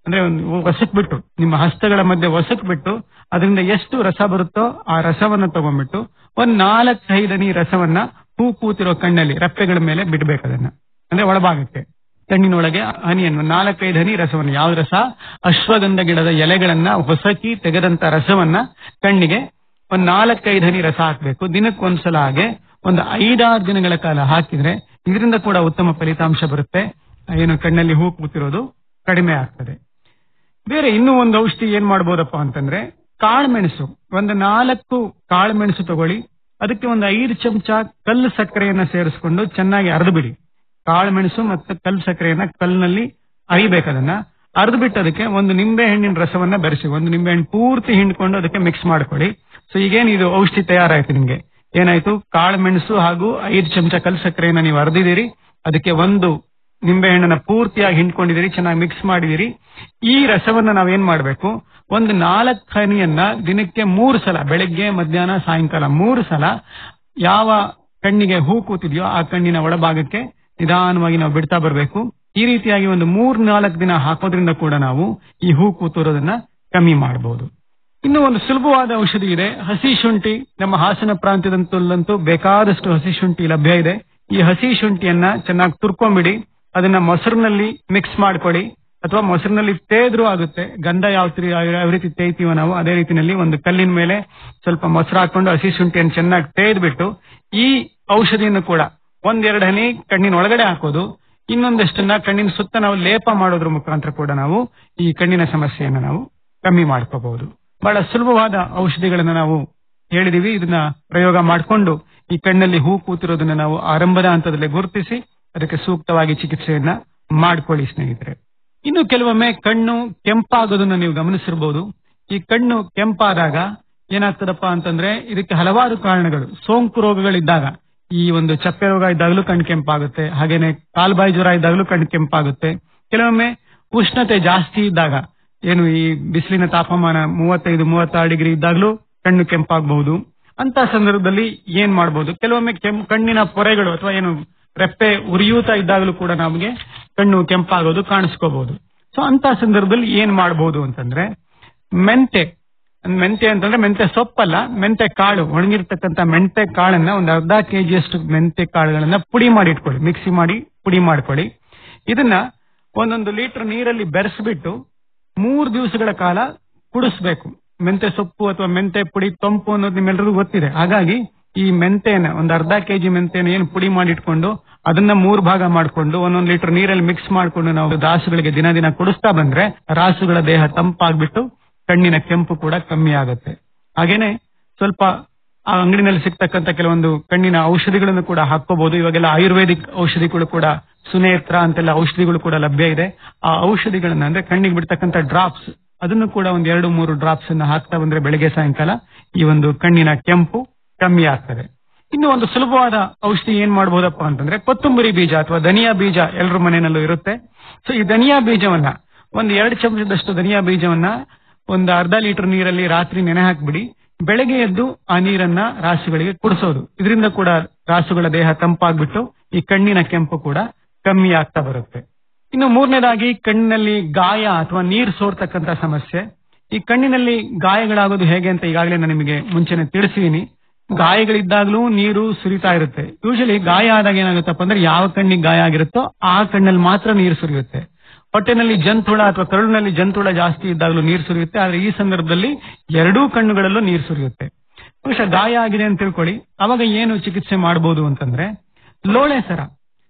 ಅಂದ್ರೆ ಒಂದು ಒಸಕ್ ಬಿಟ್ಟು ನಿಮ್ಮ ಹಸ್ತಗಳ ಮಧ್ಯೆ ಒಸಕ್ ಬಿಟ್ಟು ಅದರಿಂದ ಎಷ್ಟು ರಸ ಬರುತ್ತೋ ಆ ರಸವನ್ನ ತಗೊಂಡ್ಬಿಟ್ಟು ಒಂದ್ ನಾಲ್ಕೈದು ಹನಿ ರಸವನ್ನ ಹೂ ಕೂತಿರೋ ಕಣ್ಣಲ್ಲಿ ರೆಪ್ಪೆಗಳ ಮೇಲೆ ಬಿಡ್ಬೇಕು ಅದನ್ನ ಅಂದ್ರೆ ಒಳಭಾಗಕ್ಕೆ ಕಣ್ಣಿನೊಳಗೆ ಹನಿಯನ್ನು ನಾಲ್ಕೈದು ಹನಿ ರಸವನ್ನು ಯಾವ ರಸ ಅಶ್ವಗಂಧ ಗಿಡದ ಎಲೆಗಳನ್ನ ಹೊಸಕಿ ತೆಗೆದಂತ ರಸವನ್ನ ಕಣ್ಣಿಗೆ ಒಂದ್ ನಾಲ್ಕೈದು ಹನಿ ರಸ ಹಾಕ್ಬೇಕು ದಿನಕ್ಕೊಂದ್ಸಲ ಹಾಗೆ ಒಂದು ಐದಾರು ದಿನಗಳ ಕಾಲ ಹಾಕಿದ್ರೆ ಇದರಿಂದ ಕೂಡ ಉತ್ತಮ ಫಲಿತಾಂಶ ಬರುತ್ತೆ ಏನು ಕಣ್ಣಲ್ಲಿ ಹೂ ಕೂತಿರೋದು ಕಡಿಮೆ ಆಗ್ತದೆ ಬೇರೆ ಇನ್ನೂ ಒಂದು ಔಷಧಿ ಏನ್ ಮಾಡ್ಬೋದಪ್ಪ ಅಂತಂದ್ರೆ ಕಾಳುಮೆಣಸು ಒಂದು ನಾಲ್ಕು ಕಾಳುಮೆಣಸು ತಗೊಳ್ಳಿ ಅದಕ್ಕೆ ಒಂದು ಐದು ಚಮಚ ಕಲ್ಲು ಸಕ್ಕರೆಯನ್ನ ಸೇರಿಸ್ಕೊಂಡು ಚೆನ್ನಾಗಿ ಅರೆದು ಬಿಡಿ ಕಾಳುಮೆಣಸು ಮತ್ತು ಕಲ್ಲು ಸಕ್ಕರೆಯನ್ನ ಕಲ್ಲಿನಲ್ಲಿ ಅರಿಬೇಕು ಅದನ್ನ ಅರೆದು ಬಿಟ್ಟು ಅದಕ್ಕೆ ಒಂದು ನಿಂಬೆ ಹಣ್ಣಿನ ರಸವನ್ನ ಬೆರೆಸಿ ಒಂದು ನಿಂಬೆ ಹಣ್ಣು ಪೂರ್ತಿ ಹಿಂಡ್ಕೊಂಡು ಅದಕ್ಕೆ ಮಿಕ್ಸ್ ಮಾಡ್ಕೊಳ್ಳಿ ಸೊ ಈಗೇನು ಇದು ಔಷಧಿ ತಯಾರಾಯ್ತು ನಿಮ್ಗೆ ಏನಾಯ್ತು ಕಾಳುಮೆಣಸು ಹಾಗೂ ಐದು ಚಮಚ ಕಲ್ಲು ಸಕ್ಕರೆಯನ್ನ ನೀವು ಅರೆದಿದ್ದೀರಿ ಅದಕ್ಕೆ ಒಂದು ನಿಂಬೆ ಹಣ್ಣನ್ನ ಪೂರ್ತಿಯಾಗಿ ಹಿಂಡ್ಕೊಂಡಿದ್ದೀರಿ ಚೆನ್ನಾಗಿ ಮಿಕ್ಸ್ ಮಾಡಿದಿರಿ ಈ ರಸವನ್ನ ನಾವೇನ್ ಮಾಡ್ಬೇಕು ಒಂದು ನಾಲ್ಕು ಹನಿಯನ್ನ ದಿನಕ್ಕೆ ಮೂರು ಸಲ ಬೆಳಗ್ಗೆ ಮಧ್ಯಾಹ್ನ ಸಾಯಂಕಾಲ ಮೂರು ಸಲ ಯಾವ ಕಣ್ಣಿಗೆ ಹೂ ಕೂತಿದೆಯೋ ಆ ಕಣ್ಣಿನ ಒಳಭಾಗಕ್ಕೆ ನಿಧಾನವಾಗಿ ನಾವು ಬಿಡ್ತಾ ಬರಬೇಕು ಈ ರೀತಿಯಾಗಿ ಒಂದು ಮೂರ್ ನಾಲ್ಕು ದಿನ ಹಾಕೋದ್ರಿಂದ ಕೂಡ ನಾವು ಈ ಹೂ ಕೂತಿರೋದನ್ನ ಕಮ್ಮಿ ಮಾಡಬಹುದು ಇನ್ನು ಒಂದು ಸುಲಭವಾದ ಔಷಧಿ ಇದೆ ಹಸಿ ಶುಂಠಿ ನಮ್ಮ ಹಾಸನ ಪ್ರಾಂತ್ಯದಂತಲ್ಲಂತೂ ಬೇಕಾದಷ್ಟು ಹಸಿ ಶುಂಠಿ ಲಭ್ಯ ಇದೆ ಈ ಹಸಿ ಶುಂಠಿಯನ್ನ ಚೆನ್ನಾಗಿ ತುರ್ಕೊಂಬಿಡಿ ಅದನ್ನ ಮೊಸರಿನಲ್ಲಿ ಮಿಕ್ಸ್ ಮಾಡ್ಕೊಳ್ಳಿ ಅಥವಾ ಮೊಸರಿನಲ್ಲಿ ತೇದ್ರೂ ಆಗುತ್ತೆ ಗಂಧ ಯಾವ ತಿ- ಯಾವ ರೀತಿ ತೇಯ್ತೀವೋ ನಾವು ಅದೇ ರೀತಿನಲ್ಲಿ ಒಂದು ಕಲ್ಲಿನ ಮೇಲೆ ಸ್ವಲ್ಪ ಮೊಸರು ಹಾಕೊಂಡು ಹಸಿ ಶುಂಠಿಯನ್ನು ಚೆನ್ನಾಗಿ ತೇದ್ಬಿಟ್ಟು ಈ ಔಷಧಿಯನ್ನು ಕೂಡ ಒಂದೆರಡು ಹನಿ ಕಣ್ಣಿನ ಒಳಗಡೆ ಹಾಕೋದು ಇನ್ನೊಂದಷ್ಟನ್ನ ಕಣ್ಣಿನ ಸುತ್ತ ನಾವು ಲೇಪ ಮಾಡೋದ್ರ ಮುಖಾಂತರ ಕೂಡ ನಾವು ಈ ಕಣ್ಣಿನ ಸಮಸ್ಯೆಯನ್ನು ನಾವು ಕಮ್ಮಿ ಮಾಡ್ಕೋಬಹುದು ಬಹಳ ಸುಲಭವಾದ ಔಷಧಿಗಳನ್ನ ನಾವು ಹೇಳಿದೀವಿ ಇದನ್ನ ಪ್ರಯೋಗ ಮಾಡಿಕೊಂಡು ಈ ಕಣ್ಣಲ್ಲಿ ಹೂ ಕೂತಿರೋದನ್ನ ನಾವು ಆರಂಭದ ಹಂತದಲ್ಲಿ ಗುರುತಿಸಿ ಅದಕ್ಕೆ ಸೂಕ್ತವಾಗಿ ಚಿಕಿತ್ಸೆಯನ್ನ ಮಾಡ್ಕೊಳ್ಳಿ ಸ್ನೇಹಿತರೆ ಇನ್ನು ಕೆಲವೊಮ್ಮೆ ಕಣ್ಣು ಕೆಂಪಾಗೋದನ್ನ ನೀವು ಗಮನಿಸಿರಬಹುದು ಈ ಕಣ್ಣು ಕೆಂಪಾದಾಗ ಏನಾಗ್ತದಪ್ಪ ಅಂತಂದ್ರೆ ಇದಕ್ಕೆ ಹಲವಾರು ಕಾರಣಗಳು ಸೋಂಕು ರೋಗಗಳಿದ್ದಾಗ ಈ ಒಂದು ಚಪ್ಪೆ ರೋಗ ಇದ್ದಾಗಲೂ ಕಣ್ಣು ಕೆಂಪಾಗುತ್ತೆ ಹಾಗೇನೆ ಕಾಲ್ಬಾಯಿ ಜ್ವರ ಇದ್ದಾಗಲೂ ಕಣ್ಣು ಕೆಂಪಾಗುತ್ತೆ ಕೆಲವೊಮ್ಮೆ ಉಷ್ಣತೆ ಜಾಸ್ತಿ ಇದ್ದಾಗ ಏನು ಈ ಬಿಸಿಲಿನ ತಾಪಮಾನ ಮೂವತ್ತೈದು ಮೂವತ್ತಾರು ಡಿಗ್ರಿ ಇದ್ದಾಗಲೂ ಕಣ್ಣು ಕೆಂಪಾಗಬಹುದು ಅಂತ ಸಂದರ್ಭದಲ್ಲಿ ಏನ್ ಮಾಡಬಹುದು ಕೆಲವೊಮ್ಮೆ ಕೆಂ ಕಣ್ಣಿನ ಪೊರೆಗಳು ಅಥವಾ ಏನು ರೆಪ್ಪೆ ಉರಿಯೂತ ಇದ್ದಾಗಲೂ ಕೂಡ ನಮಗೆ ಕಣ್ಣು ಕೆಂಪಾಗೋದು ಕಾಣಿಸ್ಕೋಬಹುದು ಸೊ ಅಂತ ಸಂದರ್ಭದಲ್ಲಿ ಏನ್ ಮಾಡಬಹುದು ಅಂತಂದ್ರೆ ಮೆಂತೆ ಮೆಂತೆ ಅಂತಂದ್ರೆ ಮೆಂತೆ ಸೊಪ್ಪಲ್ಲ ಮೆಂತೆ ಕಾಳು ಒಣಗಿರ್ತಕ್ಕಂಥ ಮೆಂತೆ ಕಾಳನ್ನ ಒಂದು ಅರ್ಧ ಕೆಜಿಯಷ್ಟು ಮೆಂತೆ ಕಾಳುಗಳನ್ನ ಪುಡಿ ಮಾಡಿ ಇಟ್ಕೊಳ್ಳಿ ಮಿಕ್ಸಿ ಮಾಡಿ ಪುಡಿ ಮಾಡ್ಕೊಳ್ಳಿ ಇದನ್ನ ಒಂದೊಂದು ಲೀಟರ್ ನೀರಲ್ಲಿ ಬೆರೆಸ್ಬಿಟ್ಟು ಮೂರು ದಿವಸಗಳ ಕಾಲ ಕುಡಿಸ್ಬೇಕು ಮೆಂತೆ ಸೊಪ್ಪು ಅಥವಾ ಮೆಂತೆ ಪುಡಿ ತಂಪು ಅನ್ನೋದು ನಿಮ್ಮೆಲ್ಲರಿಗೂ ಗೊತ್ತಿದೆ ಹಾಗಾಗಿ ಈ ಮೆಂತೆನ ಒಂದು ಅರ್ಧ ಕೆಜಿ ಮೆಂತೆನ ಏನು ಪುಡಿ ಮಾಡಿಟ್ಕೊಂಡು ಅದನ್ನ ಮೂರು ಭಾಗ ಮಾಡ್ಕೊಂಡು ಒಂದೊಂದು ಲೀಟರ್ ನೀರಲ್ಲಿ ಮಿಕ್ಸ್ ಮಾಡ್ಕೊಂಡು ನಾವು ರಾಸುಗಳಿಗೆ ದಿನ ದಿನ ಕುಡಿಸ್ತಾ ಬಂದ್ರೆ ರಾಸುಗಳ ದೇಹ ತಂಪಾಗ್ಬಿಟ್ಟು ಕಣ್ಣಿನ ಕೆಂಪು ಕೂಡ ಕಮ್ಮಿ ಆಗುತ್ತೆ ಹಾಗೇನೆ ಸ್ವಲ್ಪ ಆ ಅಂಗಡಿನಲ್ಲಿ ಸಿಗ್ತಕ್ಕಂತ ಕೆಲವೊಂದು ಕಣ್ಣಿನ ಔಷಧಿಗಳನ್ನು ಕೂಡ ಹಾಕೋಬಹುದು ಇವಾಗೆಲ್ಲ ಆಯುರ್ವೇದಿಕ್ ಔಷಧಿಗಳು ಕೂಡ ಸುನೇತ್ರ ಅಂತೆಲ್ಲ ಔಷಧಿಗಳು ಕೂಡ ಲಭ್ಯ ಇದೆ ಆ ಔಷಧಿಗಳನ್ನ ಅಂದ್ರೆ ಕಣ್ಣಿಗೆ ಬಿಡ್ತಕ್ಕಂತ ಡ್ರಾಪ್ಸ್ ಅದನ್ನು ಕೂಡ ಒಂದ್ ಎರಡು ಮೂರು ಡ್ರಾಪ್ಸ್ ಅನ್ನ ಹಾಕ್ತಾ ಬಂದ್ರೆ ಬೆಳಗ್ಗೆ ಸಾಯಂಕಾಲ ಈ ಒಂದು ಕಣ್ಣಿನ ಕೆಂಪು ಕಮ್ಮಿ ಆಗ್ತದೆ ಇನ್ನು ಒಂದು ಸುಲಭವಾದ ಔಷಧಿ ಏನ್ ಮಾಡಬಹುದಪ್ಪ ಅಂತಂದ್ರೆ ಕೊತ್ತಂಬರಿ ಬೀಜ ಅಥವಾ ಧನಿಯಾ ಬೀಜ ಎಲ್ಲರ ಮನೆಯಲ್ಲೂ ಇರುತ್ತೆ ಸೊ ಈ ಧನಿಯಾ ಬೀಜವನ್ನ ಒಂದು ಎರಡು ಚಮಚದಷ್ಟು ಧನಿಯಾ ಬೀಜವನ್ನ ಒಂದು ಅರ್ಧ ಲೀಟರ್ ನೀರಲ್ಲಿ ರಾತ್ರಿ ನೆನೆ ಹಾಕ್ಬಿಡಿ ಬೆಳಗ್ಗೆ ಎದ್ದು ಆ ನೀರನ್ನ ರಾಸುಗಳಿಗೆ ಕುಡಿಸೋದು ಇದರಿಂದ ಕೂಡ ರಾಸುಗಳ ದೇಹ ತಂಪಾಗ್ಬಿಟ್ಟು ಈ ಕಣ್ಣಿನ ಕೆಂಪು ಕೂಡ ಕಮ್ಮಿ ಆಗ್ತಾ ಬರುತ್ತೆ ಇನ್ನು ಮೂರನೇದಾಗಿ ಕಣ್ಣಿನಲ್ಲಿ ಗಾಯ ಅಥವಾ ನೀರು ಸೋರ್ತಕ್ಕಂತ ಸಮಸ್ಯೆ ಈ ಕಣ್ಣಿನಲ್ಲಿ ಗಾಯಗಳಾಗೋದು ಹೇಗೆ ಅಂತ ಈಗಾಗಲೇ ನಾನು ನಿಮಗೆ ಮುಂಚೆನೆ ತಿಳಿಸಿದೀನಿ ಗಾಯಗಳಿದ್ದಾಗಲೂ ನೀರು ಸುರಿತಾ ಇರುತ್ತೆ ಯೂಶಲಿ ಗಾಯ ಆದಾಗ ಏನಾಗುತ್ತಪ್ಪ ಅಂದ್ರೆ ಯಾವ ಕಣ್ಣಿಗೆ ಗಾಯ ಆಗಿರುತ್ತೋ ಆ ಕಣ್ಣಲ್ಲಿ ಮಾತ್ರ ನೀರು ಸುರಿಯುತ್ತೆ ಹೊಟ್ಟೆನಲ್ಲಿ ಜಂತುಳ ಅಥವಾ ಕರುಳಿನಲ್ಲಿ ಜಂತುಳ ಜಾಸ್ತಿ ಇದ್ದಾಗಲೂ ನೀರು ಸುರಿಯುತ್ತೆ ಆದ್ರೆ ಈ ಸಂದರ್ಭದಲ್ಲಿ ಎರಡೂ ಕಣ್ಣುಗಳಲ್ಲೂ ನೀರು ಸುರಿಯುತ್ತೆ ಬಹುಶಃ ಗಾಯ ಆಗಿದೆ ಅಂತ ತಿಳ್ಕೊಳ್ಳಿ ಅವಾಗ ಏನು ಚಿಕಿತ್ಸೆ ಮಾಡಬಹುದು ಅಂತಂದ್ರೆ ಲೋಳೆ ಸರ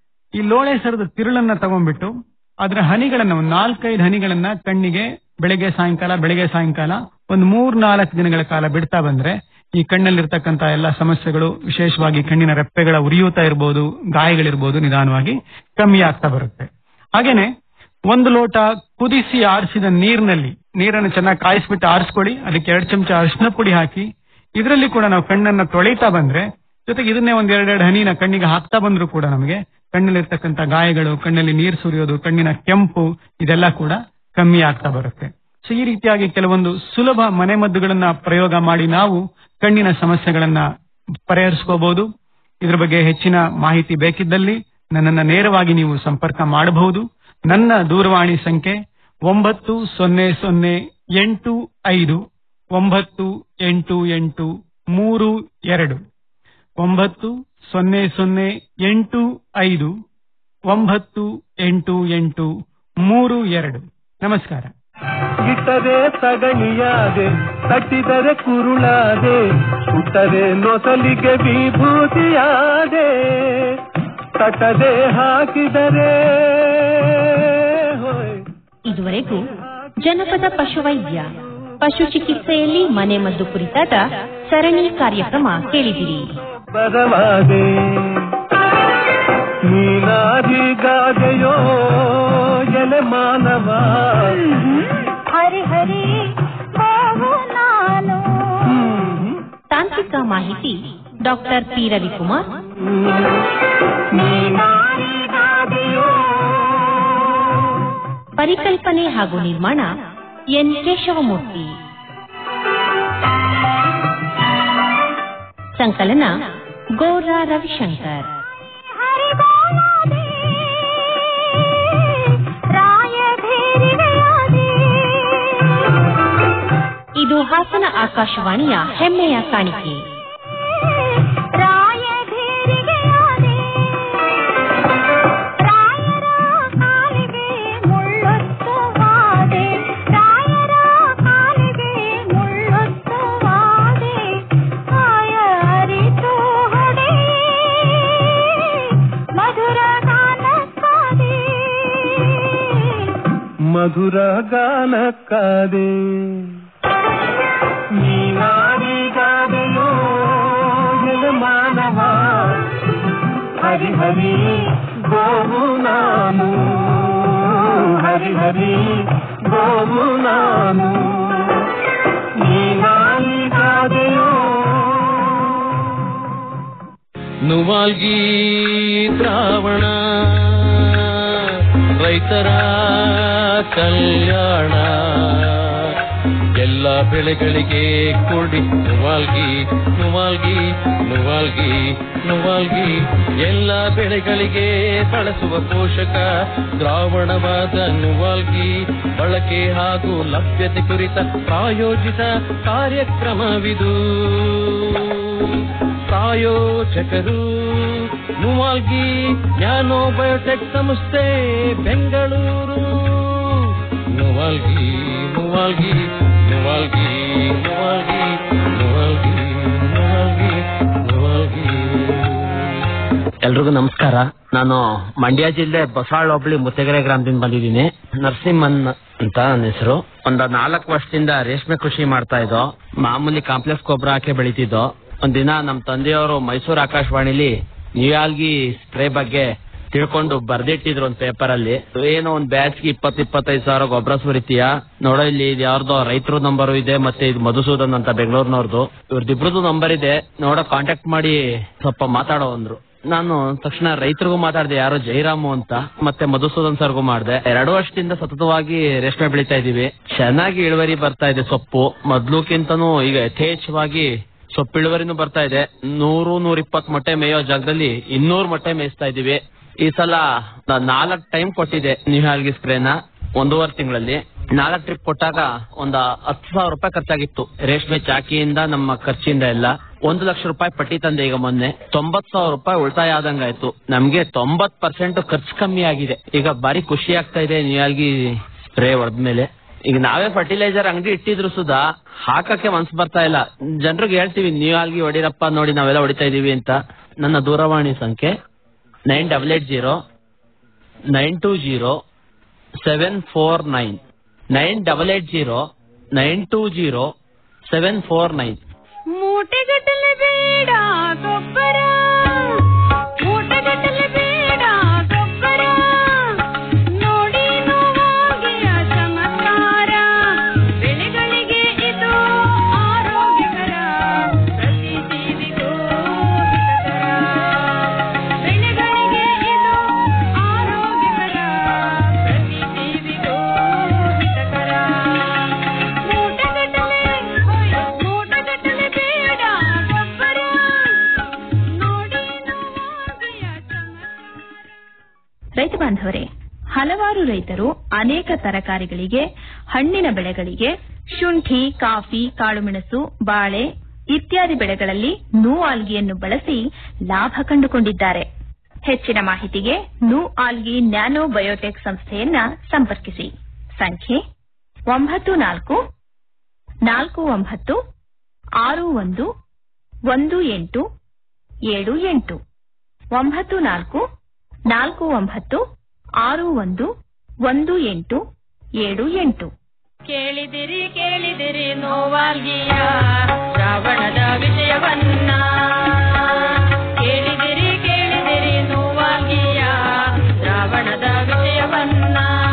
ಈ ಲೋಳೆ ಸರದ ತಿರುಳನ್ನ ತಗೊಂಡ್ಬಿಟ್ಟು ಅದರ ಹನಿಗಳನ್ನ ಒಂದು ನಾಲ್ಕೈದು ಹನಿಗಳನ್ನ ಕಣ್ಣಿಗೆ ಬೆಳಗ್ಗೆ ಸಾಯಂಕಾಲ ಬೆಳಗ್ಗೆ ಸಾಯಂಕಾಲ ಒಂದು ಮೂರ್ ನಾಲ್ಕು ದಿನಗಳ ಕಾಲ ಬಿಡ್ತಾ ಬಂದ್ರೆ ಈ ಕಣ್ಣಲ್ಲಿರ್ತಕ್ಕಂತ ಎಲ್ಲ ಸಮಸ್ಯೆಗಳು ವಿಶೇಷವಾಗಿ ಕಣ್ಣಿನ ರೆಪ್ಪೆಗಳ ಉರಿಯೂತ ಇರಬಹುದು ಗಾಯಗಳಿರ್ಬೋದು ನಿಧಾನವಾಗಿ ಕಮ್ಮಿ ಆಗ್ತಾ ಬರುತ್ತೆ ಹಾಗೇನೆ ಒಂದು ಲೋಟ ಕುದಿಸಿ ಆರಿಸಿದ ನೀರಿನಲ್ಲಿ ನೀರನ್ನು ಚೆನ್ನಾಗಿ ಕಾಯಿಸ್ಬಿಟ್ಟು ಆರಿಸ್ಕೊಳ್ಳಿ ಅದಕ್ಕೆ ಎರಡು ಚಮಚ ಅರಿಶಿನ ಪುಡಿ ಹಾಕಿ ಇದರಲ್ಲಿ ಕೂಡ ನಾವು ಕಣ್ಣನ್ನ ತೊಳಿತಾ ಬಂದ್ರೆ ಜೊತೆಗೆ ಇದನ್ನೇ ಒಂದ್ ಎರಡೆರಡು ಹನಿನ ಕಣ್ಣಿಗೆ ಹಾಕ್ತಾ ಬಂದ್ರು ಕೂಡ ನಮಗೆ ಕಣ್ಣಲ್ಲಿರ್ತಕ್ಕಂಥ ಗಾಯಗಳು ಕಣ್ಣಲ್ಲಿ ನೀರು ಸುರಿಯೋದು ಕಣ್ಣಿನ ಕೆಂಪು ಇದೆಲ್ಲ ಕೂಡ ಕಮ್ಮಿ ಆಗ್ತಾ ಬರುತ್ತೆ ಸೊ ಈ ರೀತಿಯಾಗಿ ಕೆಲವೊಂದು ಸುಲಭ ಮನೆಮದ್ದುಗಳನ್ನ ಪ್ರಯೋಗ ಮಾಡಿ ನಾವು ಕಣ್ಣಿನ ಸಮಸ್ಯೆಗಳನ್ನ ಪರಿಹರಿಸ್ಕೋಬಹುದು ಇದ್ರ ಬಗ್ಗೆ ಹೆಚ್ಚಿನ ಮಾಹಿತಿ ಬೇಕಿದ್ದಲ್ಲಿ ನನ್ನನ್ನ ನೇರವಾಗಿ ನೀವು ಸಂಪರ್ಕ ಮಾಡಬಹುದು ನನ್ನ ದೂರವಾಣಿ ಸಂಖ್ಯೆ ಒಂಬತ್ತು ಸೊನ್ನೆ ಸೊನ್ನೆ ಎಂಟು ಐದು ಒಂಬತ್ತು ಎಂಟು ಎಂಟು ಮೂರು ಎರಡು ಒಂಬತ್ತು ಸೊನ್ನೆ ಸೊನ್ನೆ ಎಂಟು ಐದು ಒಂಬತ್ತು ಎಂಟು ಎಂಟು ಮೂರು ಎರಡು ನಮಸ್ಕಾರ ಇಟ್ಟರೆ ಸಗಣಿಯಾದೆ ತಟ್ಟಿದರೆ ಕುರುಳಾದೆ ಸುಟ್ಟರೆ ನೊಸಲಿಗೆ ವಿಭೂತಿಯಾದೆ ತಟ್ಟದೆ ಹಾಕಿದರೆ ಹೋಯ್ ಇದುವರೆಗೂ ಜನಪದ ಪಶುವೈದ್ಯ ಪಶು ಚಿಕಿತ್ಸೆಯಲ್ಲಿ ಮನೆಮದ್ದು ಕುರಿತಾದ ಸರಣಿ ಕಾರ್ಯಕ್ರಮ ಕೇಳಿದಿರಿ ಬರವಾದೆ ನೀನಾದಿಗಾದೆಯೋ ಎಲೆ ಮಾನವ ಹರಿ ಹರಿ ನಾನು ಹ್ಮ್. ತಾಂತ್ರಿಕ ಮಾಹಿತಿ ಡಾಕ್ಟರ್ ಪಿ ರವಿಕುಮಾರ್ ನೀನಾದಿಗಾದೆಯೋ ಪರಿಕಲ್ಪನೆ ಹಾಗೂ ನಿರ್ಮಾಣ ಎನ್ ಕೇಶವಮೂರ್ತಿ ಸಂಕಲನ ಗೌರ ರವಿಶಂಕರ್ ಇದು ಹಾಸನ ಆಕಾಶವಾಣಿಯ ಹೆಮ್ಮೆಯ ಕಾಣಿಕೆ ಮಧುರ ಗಾನಕ್ಕಾದೆ ನೀನಾದಿಗಾದೆಯೋ ಎಲೆ ಮಾನವ ಹರಿ ಹರಿ ಗೋವು ನಾನು ಹರಿ ಹರಿ ಗೋವು ನಾನು ನೀನಾದಿಗಾದೆಯೋ ನುವಾಲ್ಗಿ ದ್ರಾವಣ ರೈತರ ಕಲ್ಯಾಣ ಎಲ್ಲ ಬೆಳೆಗಳಿಗೆ ಕೊಡಿ ನುವಾಲ್ಗಿ ನುವಾಲ್ಗಿ ನುವಾಲ್ಗಿ ನುವಾಲ್ಗಿ ಎಲ್ಲ ಬೆಳೆಗಳಿಗೆ ಬಳಸುವ ಪೋಷಕ ದ್ರಾವಣವಾದ ನುವಾಲ್ಗಿ ಬಳಕೆ ಹಾಗೂ ಲಭ್ಯತೆ ಕುರಿತ ಪ್ರಾಯೋಜಿತ ಕಾರ್ಯಕ್ರಮವಿದು ಪ್ರಾಯೋಜಕರು ನುವಾಲ್ಗಿ ನ್ಯಾನೋ ಬಯೋಟೆಕ್ ಸಂಸ್ಥೆ ಬೆಂಗಳೂರು ನುವಾಲ್ಗಿ ನುವಾಲ್ಗಿ ನುವಾಲ್ಗಿ ನುವಾಲ್ಗಿ ನುವಾಲ್ಗಿ ನುವಾಲ್ಗಿ ನುವಾಲ್ಗಿ ಎಲ್ರಿಗೂ ನಮಸ್ಕಾರ ನಾನು ಮಂಡ್ಯ ಜಿಲ್ಲೆ ಬಸವಾಳ ಹೋಬಳಿ ಮುತ್ತಗೆರೆ ಗ್ರಾಮದಿಂದ ಬಂದಿದ್ದೀನಿ ನರಸಿಂಹನ್ ಅಂತ ನನ್ನ ಹೆಸರು ಒಂದ್ ನಾಲ್ಕು ವರ್ಷದಿಂದ ರೇಷ್ಮೆ ಕೃಷಿ ಮಾಡ್ತಾ ಇದ್ದೋ ಮಾಮೂಲಿ ಕಾಂಪ್ಲೆಕ್ಸ್ ಗೊಬ್ಬರ ಹಾಕಿ ಬೆಳಿತಿದ್ದೋ ಒಂದಿನ ನಮ್ ತಂದೆಯವರು ಮೈಸೂರು ಆಕಾಶವಾಣಿಲಿ ನ್ಯೂಯಾಲ್ಗಿ ಸ್ಪ್ರೇ ಬಗ್ಗೆ ತಿಳ್ಕೊಂಡು ಬರ್ದಿಟ್ಟಿದ್ರು ಒಂದ್ ಪೇಪರ್ ಅಲ್ಲಿ ಏನೋ ಒಂದ್ ಬ್ಯಾಚ್ ಗೆ ಇಪ್ಪತ್ ಇಪ್ಪತ್ತೈದು ಸಾವಿರ ಗೊಬ್ಬರ ಸುರಿತೀಯ ನೋಡೋ ಇಲ್ಲಿ ಇದು ಯಾರ್ದೋ ರೈತರ ನಂಬರು ಇದೆ ಮತ್ತೆ ಇದು ಮಧುಸೂದನ್ ಅಂತ ಬೆಂಗಳೂರಿನವ್ರದ್ದು ಇವ್ರದಿಬ್ರದ್ದು ನಂಬರ್ ಇದೆ ನೋಡೋ ಕಾಂಟ್ಯಾಕ್ಟ್ ಮಾಡಿ ಸ್ವಲ್ಪ ಮಾತಾಡೋ ಅಂದ್ರು ನಾನು ತಕ್ಷಣ ರೈತರಿಗೂ ಮಾತಾಡಿದೆ ಯಾರೋ ಜೈರಾಮು ಅಂತ ಮತ್ತೆ ಮಧುಸೂದನ್ ಸರ್ಗೂ ಮಾಡಿದೆ ಎರಡು ವರ್ಷದಿಂದ ಸತತವಾಗಿ ರೇಷ್ಮೆ ಬೆಳಿತಾ ಇದೀವಿ ಚೆನ್ನಾಗಿ ಇಳುವರಿ ಬರ್ತಾ ಇದೆ ಸೊಪ್ಪು ಮೊದ್ಲುಕ್ಕಿಂತನೂ ಈಗ ಯಥೇಚ್ಛವಾಗಿ ಸೊಪ್ಪು ಇಳುವರಿನೂ ಬರ್ತಾ ಇದೆ ನೂರು ನೂರ ಇಪ್ಪತ್ ಮೊಟ್ಟೆ ಮೇಯೋ ಜಾಗದಲ್ಲಿ ಇನ್ನೂರು ಮೊಟ್ಟೆ ಮೇಯಿಸ್ತಾ ಇದೀವಿ ಈ ಸಲ ನಾಲ್ಕ್ ಟೈಮ್ ಕೊಟ್ಟಿದೆ ನ್ಯೂಹಾಲ್ಗಿ ಸ್ಪ್ರೇನ ಒಂದೂವರೆ ತಿಂಗಳಲ್ಲಿ ನಾಲ್ಕ್ ಟ್ರಿಪ್ ಕೊಟ್ಟಾಗ ಒಂದ್ ಹತ್ತು ಸಾವಿರ ರೂಪಾಯಿ ಖರ್ಚಾಗಿತ್ತು ರೇಷ್ಮೆ ಚಾಕಿಯಿಂದ ನಮ್ಮ ಖರ್ಚಿಂದ ಎಲ್ಲ ಒಂದು ಲಕ್ಷ ರೂಪಾಯಿ ಪಟ್ಟಿ ತಂದೆ ಈಗ ಮೊನ್ನೆ ತೊಂಬತ್ ಸಾವಿರ ರೂಪಾಯಿ ಉಳಿತಾಯ ಆದಂಗಾಯ್ತು ನಮ್ಗೆ ತೊಂಬತ್ ಪರ್ಸೆಂಟ್ ಖರ್ಚು ಕಮ್ಮಿ ಆಗಿದೆ ಈಗ ಬಾರಿ ಖುಷಿ ಆಗ್ತಾ ಇದೆ ನ್ಯೂಯಾಲ್ಗಿ ಸ್ಪ್ರೇ ಹೊಡೆದ್ಮೇಲೆ ಈಗ ನಾವೇ ಫರ್ಟಿಲೈಸರ್ ಅಂಗಡಿ ಇಟ್ಟಿದ್ರು ಸುಧಾ ಹಾಕಕ್ಕೆ ಮನ್ಸು ಬರ್ತಾ ಇಲ್ಲ ಜನರಿಗೆ ಹೇಳ್ತೀವಿ ನೀವು ಆಲ್ಗಿ ಹೊಡಿರಪ್ಪ ನೋಡಿ ನಾವೆಲ್ಲ ಹೊಡಿತಾ ಇದೀವಿ ಅಂತ ನನ್ನ ದೂರವಾಣಿ ಸಂಖ್ಯೆ nine double eight zero nine two zero seven four nine nine double eight zero nine two zero seven four nine ಮೂಟೆಗಟ್ಟಲೆ ಬೇಡ ಗೊಬ್ಬರ ಮೂಟೆಗಟ್ಟಲೆ ಬೇಡ ಗೊಬ್ಬರ ನೋಡಿ ನೋವಾಗಿಯ ಚಮತ್ಕಾರ ಬೆಳೆಗಳಿಗೆ ಇದು ಆರೋಗ್ಯಕರ ಪ್ರತಿ ಜೀವಿಗೂ ಹಿತಕರ ಬೆಳೆಗಳಿಗೆ ಇದು ಆರೋಗ್ಯಕರ ಪ್ರತಿ ಜೀವಿಗೂ ಹಿತಕರ ಮೂಟೆಗಟ್ಟಲೆ ಮೂಟೆಗಟ್ಟಲೆ ಬೇಡ ಗೊಬ್ಬರ ನೋಡಿ ನೋವಾಗಿಯ ಚಮತ್ಕಾರ ರೈತ ಬಾಂಧವರೇ ಹಲವಾರು ರೈತರು ಅನೇಕ ತರಕಾರಿಗಳಿಗೆ ಹಣ್ಣಿನ ಬೆಳೆಗಳಿಗೆ ಶುಂಠಿ ಕಾಫಿ ಕಾಳುಮೆಣಸು ಬಾಳೆ ಇತ್ಯಾದಿ ಬೆಳೆಗಳಲ್ಲಿ ನೂ ಆಲ್ಗಿಯನ್ನು ಬಳಸಿ ಲಾಭ ಕಂಡುಕೊಂಡಿದ್ದಾರೆ ಹೆಚ್ಚಿನ ಮಾಹಿತಿಗೆ ನೂ ಆಲ್ಗಿ ನ್ಯಾನೋ ಬಯೋಟೆಕ್ ಸಂಸ್ಥೆಯನ್ನ ಸಂಪರ್ಕಿಸಿ ಸಂಖ್ಯೆ ಒಂಬತ್ತು ನಾಲ್ಕು ನಾಲ್ಕು ಒಂಬತ್ತು ಆರು ಒಂದು ಒಂದು ಎಂಟು ಏಳು ಎಂಟು ಒಂಬತ್ತು ನಾಲ್ಕು ನಾಲ್ಕು ಒಂಬತ್ತು ಆರು ಒಂದು ಒಂದು ಎಂಟು ಏಳು ಎಂಟು ಕೇಳಿದಿರಿ ಕೇಳಿದಿರಿ ನೋವಾಲ್ಗಿಯ ಶ್ರಾವಣದ ವಿಷಯವನ್ನ ಕೇಳಿದಿರಿ ಕೇಳಿದಿರಿ ನೋವಾಲ್ಗಿಯ ಶ್ರಾವಣದ ವಿಷಯವನ್ನ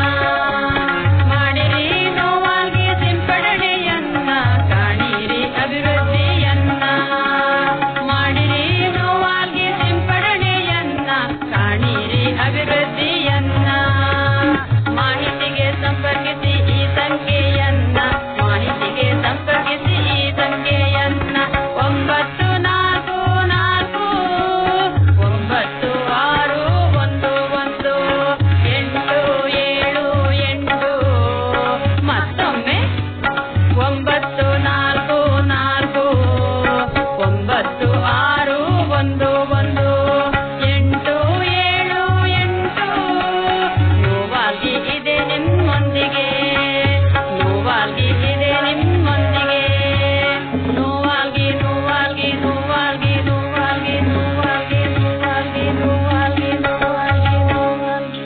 ಮಾಡಿರಿ ನೋವಾಗಿ ಸಿಂಪಡಣೆಯನ್ನ ಕಾಣಿರಿ ಅಭಿವೃದ್ಧಿಯನ್ನ ಮಾಡಿರಿ ನೋವಾಗಿ ಸಿಂಪಡಣೆಯನ್ನ ಕಾಣಿರಿ ಅಭಿವೃದ್ಧಿಯನ್ನ ಮಾಹಿತಿಗೆ ಸಂಪರ್ಕಿಸಿ ಈ ಸಂಖ್ಯೆಯನ್ನ ಮಾಹಿತಿಗೆ ಸಂಪರ್ಕಿಸಿ ಈ ಸಂಖ್ಯೆಯನ್ನ ಒಂಬತ್ತು ನಾಲ್ಕು ನಾಲ್ಕು ಒಂಬತ್ತು ಆರು ಒಂದು ಒಂದು ಎಂಟು ಏಳು ಎಂಟು ಮತ್ತೊಮ್ಮೆ ಒಂಬತ್ತು ನಾಲ್ಕು ನಾಲ್ಕು ಒಂಬತ್ತು ಆರು ಒಂದು ಒಂದು ಎಂಟು ಏಳು ಎಂಟು ನೋವಾಗಿ ಇದೆ ನಿಮ್ಮೊಂದಿಗೆ ನೋವಾಗಿ ಇದೆ ನಿಮ್ಮೊಂದಿಗೆ ನೋವಾಗಿ ನೋವಾಗಿ ನೋವಾಗಿ ನೋವಾಗಿ ನೋವಾಗಿ ನೋವಾಗಿ ನೋವಾಗಿ ನೋವಾಗಿ ನೋವಾಗಿ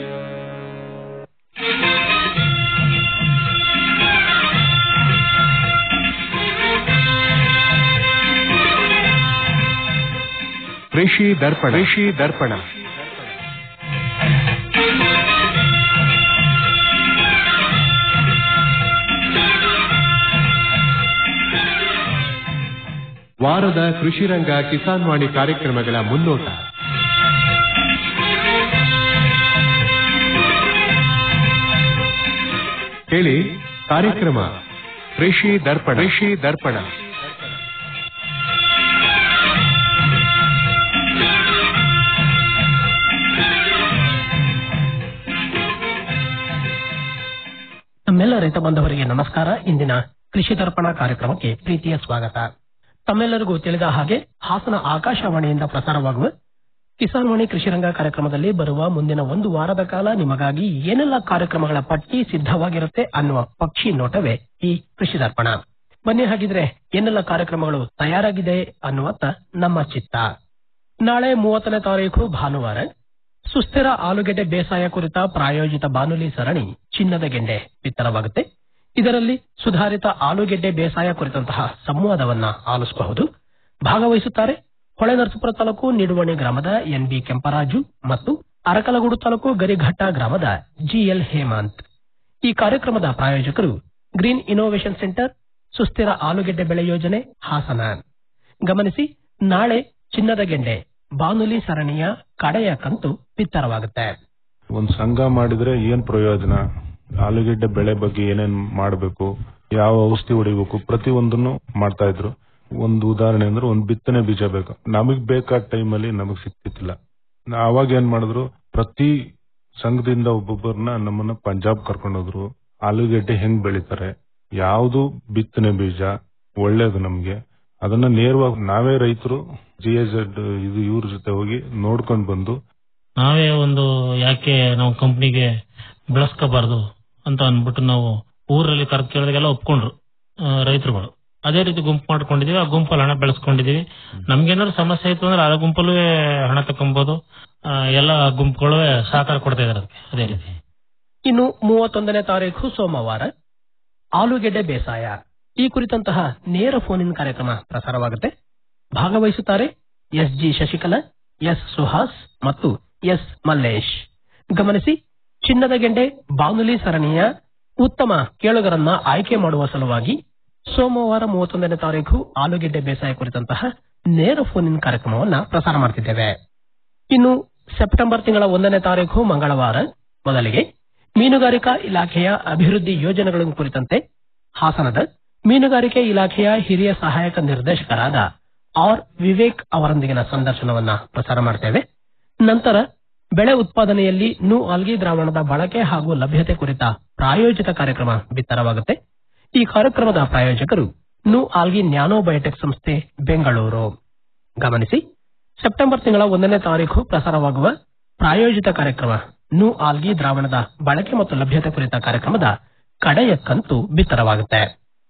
ಕೃಷಿ ದರ್ಪಣ ಕೃಷಿ ದರ್ಪಣ ವಾರದ ಕೃಷಿ ರಂಗ ಕಿಸಾನ್ ವಾಣಿ ಕಾರ್ಯಕ್ರಮಗಳ ಮುನ್ನೋಟ ಕೇಳಿ ಕಾರ್ಯಕ್ರಮ ಕೃಷಿ ದರ್ಪಣ ಕೃಷಿ ದರ್ಪಣ ನಮ್ಮೆಲ್ಲ ರೈತ ಬಾಂಧವರಿಗೆ ನಮಸ್ಕಾರ ಇಂದಿನ ಕೃಷಿ ದರ್ಪಣ ಕಾರ್ಯಕ್ರಮಕ್ಕೆ ಪ್ರೀತಿಯ ಸ್ವಾಗತ ತಮ್ಮೆಲ್ಲರಿಗೂ ತಿಳಿದ ಹಾಗೆ ಹಾಸನ ಆಕಾಶವಾಣಿಯಿಂದ ಪ್ರಸಾರವಾಗುವ ಕಿಸಾನ್ ವಾಣಿ ಕೃಷಿ ರಂಗ ಕಾರ್ಯಕ್ರಮದಲ್ಲಿ ಬರುವ ಮುಂದಿನ ಒಂದು ವಾರದ ಕಾಲ ನಿಮಗಾಗಿ ಏನೆಲ್ಲ ಕಾರ್ಯಕ್ರಮಗಳ ಪಟ್ಟಿ ಸಿದ್ಧವಾಗಿರುತ್ತೆ ಅನ್ನುವ ಪಕ್ಷಿ ನೋಟವೇ ಈ ಕೃಷಿ ದರ್ಪಣ ಬನ್ನಿ ಹಾಗಿದ್ರೆ ಏನೆಲ್ಲ ಕಾರ್ಯಕ್ರಮಗಳು ತಯಾರಾಗಿದೆ ಅನ್ನುವತ್ತ ನಮ್ಮ ಚಿತ್ತ ನಾಳೆ ಮೂವತ್ತನೇ ತಾರೀಕು ಭಾನುವಾರ ಸುಸ್ಥಿರ ಆಲೂಗೆಡ್ಡೆ ಬೇಸಾಯ ಕುರಿತ ಪ್ರಾಯೋಜಿತ ಬಾನುಲಿ ಸರಣಿ ಚಿನ್ನದ ಗೆಂಡೆ ಬಿತ್ತರವಾಗುತ್ತೆ ಇದರಲ್ಲಿ ಸುಧಾರಿತ ಆಲೂಗೆಡ್ಡೆ ಬೇಸಾಯ ಕುರಿತಂತಹ ಸಂವಾದವನ್ನ ಆಲಿಸಬಹುದು ಭಾಗವಹಿಸುತ್ತಾರೆ ಹೊಳೆನರಸೀಪುರ ತಾಲೂಕು ನಿಡುವಣಿ ಗ್ರಾಮದ ಎನ್ಬಿ ಕೆಂಪರಾಜು ಮತ್ತು ಅರಕಲಗೂಡು ತಾಲೂಕು ಗರಿಘಟ್ಟ ಗ್ರಾಮದ ಜಿಎಲ್ ಹೇಮಂತ್ ಈ ಕಾರ್ಯಕ್ರಮದ ಪ್ರಾಯೋಜಕರು ಗ್ರೀನ್ ಇನೋವೇಷನ್ ಸೆಂಟರ್ ಸುಸ್ಥಿರ ಆಲೂಗೆಡ್ಡೆ ಬೆಳೆ ಯೋಜನೆ ಹಾಸನ ಗಮನಿಸಿ ನಾಳೆ ಚಿನ್ನದ ಗೆಂಡೆ ಬಾನುಲಿ ಸರಣಿಯ ಕಡೆಯ ಕಂತು ಬಿತ್ತರವಾಗುತ್ತೆ ಒಂದ್ ಸಂಘ ಮಾಡಿದ್ರೆ ಏನ್ ಪ್ರಯೋಜನ ಆಲೂಗೆಡ್ಡೆ ಬೆಳೆ ಬಗ್ಗೆ ಏನೇನ್ ಮಾಡಬೇಕು ಯಾವ ಔಷಧಿ ಹೊಡಿಬೇಕು ಪ್ರತಿ ಒಂದನ್ನು ಮಾಡ್ತಾ ಇದ್ರು ಒಂದು ಉದಾಹರಣೆ ಅಂದ್ರೆ ಒಂದ್ ಬಿತ್ತನೆ ಬೀಜ ಬೇಕು ನಮಗ್ ಬೇಕಾದ ಟೈಮಲ್ಲಿ ನಮಗ್ ಸಿಕ್ತಿತ್ತಿಲ್ಲ ನಾ- ಅವಾಗ ಏನ್ ಮಾಡಿದ್ರು ಪ್ರತಿ ಸಂಘದಿಂದ ಒಬ್ಬೊಬ್ಬರನ್ನ ನಮ್ಮನ್ನ ಪಂಜಾಬ್ ಕರ್ಕೊಂಡೋದ್ರು ಆಲೂಗೆಡ್ಡೆ ಹೆಂಗ್ ಬೆಳಿತಾರೆ ಯಾವ್ದು ಬಿತ್ತನೆ ಬೀಜ ಒಳ್ಳೇದು ನಮ್ಗೆ ಅದನ್ನ ನೇರವಾಗಿ ನಾವೇ ರೈತರು ಜಿ ಎಜೆಡ್ ಇದು ಇವ್ರ ಜೊತೆ ಹೋಗಿ ನೋಡ್ಕೊಂಡ್ ಬಂದು ನಾವೇ ಒಂದು ಯಾಕೆ ನಾವು ಕಂಪ್ನಿಗೆ ಬೆಳೆಸ್ಕೋಬಾರ್ದು ಅಂತ ಅಂದ್ಬಿಟ್ಟು ನಾವು ಊರಲ್ಲಿ ಕರೆದು ಕೇಳಿದಾಗೆಲ್ಲ ಒಪ್ಕೊಂಡ್ರು ಆ, ರೈತರುಗಳು ಅದೇ ರೀತಿ ಗುಂಪು ಮಾಡ್ಕೊಂಡಿದೀವಿ ಆ ಗುಂಪಲ್ಲಿ ಹಣ ಬೆಳೆಸ್ಕೊಂಡಿದೀವಿ ನಮ್ಗೇನಾದ್ರು ಸಮಸ್ಯೆ ಆಯ್ತು ಅಂದ್ರೆ ಆ ಗುಂಪಲ್ಲೂ ಹಣ ತಕೊಂಬೋದು ಆ, ಎಲ್ಲ ಗುಂಪುಗಳು ಸಹಕಾರ ಕೊಡ್ತಾ ಇದಾರೆ ಅದಕ್ಕೆ ಅದೇ ರೀತಿ ಇನ್ನು ಮೂವತ್ತೊಂದನೇ ತಾರೀಕು ಸೋಮವಾರ ಆಲೂಗೆಡ್ಡೆ ಬೇಸಾಯ ಈ ಕುರಿತಂತಹ ನೇರ ಫೋನ್ ಇನ್ ಕಾರ್ಯಕ್ರಮ ಪ್ರಸಾರವಾಗುತ್ತೆ ಭಾಗವಹಿಸುತ್ತಾರೆ S G Shashikala S Suhas ಮತ್ತು ಎಸ್ ಮಲ್ಲೇಶ್ ಗಮನಿಸಿ ಚಿನ್ನದ ಗೆಂಡೆ ಬಾನುಲಿ ಸರಣಿಯ ಉತ್ತಮ ಕೇಳುಗರನ್ನ ಆಯ್ಕೆ ಮಾಡುವ ಸಲುವಾಗಿ ಸೋಮವಾರ ಮೂವತ್ತೊಂದನೇ ತಾರೀಕು ಆಲೂಗೆಡ್ಡೆ ಬೇಸಾಯ ಕುರಿತಂತಹ ನೇರ ಫೋನ್ ಇನ್ ಕಾರ್ಯಕ್ರಮವನ್ನ ಪ್ರಸಾರ ಮಾಡ್ತಿದ್ದೇವೆ ಇನ್ನು ಸೆಪ್ಟೆಂಬರ್ ತಿಂಗಳ ಒಂದನೇ ತಾರೀಕು ಮಂಗಳವಾರ ಮೊದಲಿಗೆ ಮೀನುಗಾರಿಕಾ ಇಲಾಖೆಯ ಅಭಿವೃದ್ಧಿ ಯೋಜನೆಗಳ ಕುರಿತಂತೆ ಹಾಸನದ ಮೀನುಗಾರಿಕೆ ಇಲಾಖೆಯ ಹಿರಿಯ ಸಹಾಯಕ ನಿರ್ದೇಶಕರಾದ ಆರ್ ವಿವೇಕ್ ಅವರೊಂದಿಗಿನ ಸಂದರ್ಶನವನ್ನ ಪ್ರಸಾರ ಮಾಡ್ತೇವೆ ನಂತರ ಬೆಳೆ ಉತ್ಪಾದನೆಯಲ್ಲಿ ನು ಆಲ್ಗಿ ದ್ರಾವಣದ ಬಳಕೆ ಹಾಗೂ ಲಭ್ಯತೆ ಕುರಿತ ಪ್ರಾಯೋಜಿತ ಕಾರ್ಯಕ್ರಮ ಬಿತ್ತರವಾಗುತ್ತೆ ಈ ಕಾರ್ಯಕ್ರಮದ ಪ್ರಾಯೋಜಕರು ನು ಆಲ್ಗಿ ನ್ಯಾನೋಬಯೋಟೆಕ್ ಸಂಸ್ಥೆ ಬೆಂಗಳೂರು ಗಮನಿಸಿ ಸೆಪ್ಟೆಂಬರ್ ತಿಂಗಳ ಒಂದನೇ ತಾರೀಕು ಪ್ರಸಾರವಾಗುವ ಪ್ರಾಯೋಜಿತ ಕಾರ್ಯಕ್ರಮ ನು ಆಲ್ಗಿ ದ್ರಾವಣದ ಬಳಕೆ ಮತ್ತು ಲಭ್ಯತೆ ಕುರಿತ ಕಾರ್ಯಕ್ರಮದ ಕಡೆಯ ಕಂತು ಬಿತ್ತರವಾಗುತ್ತೆ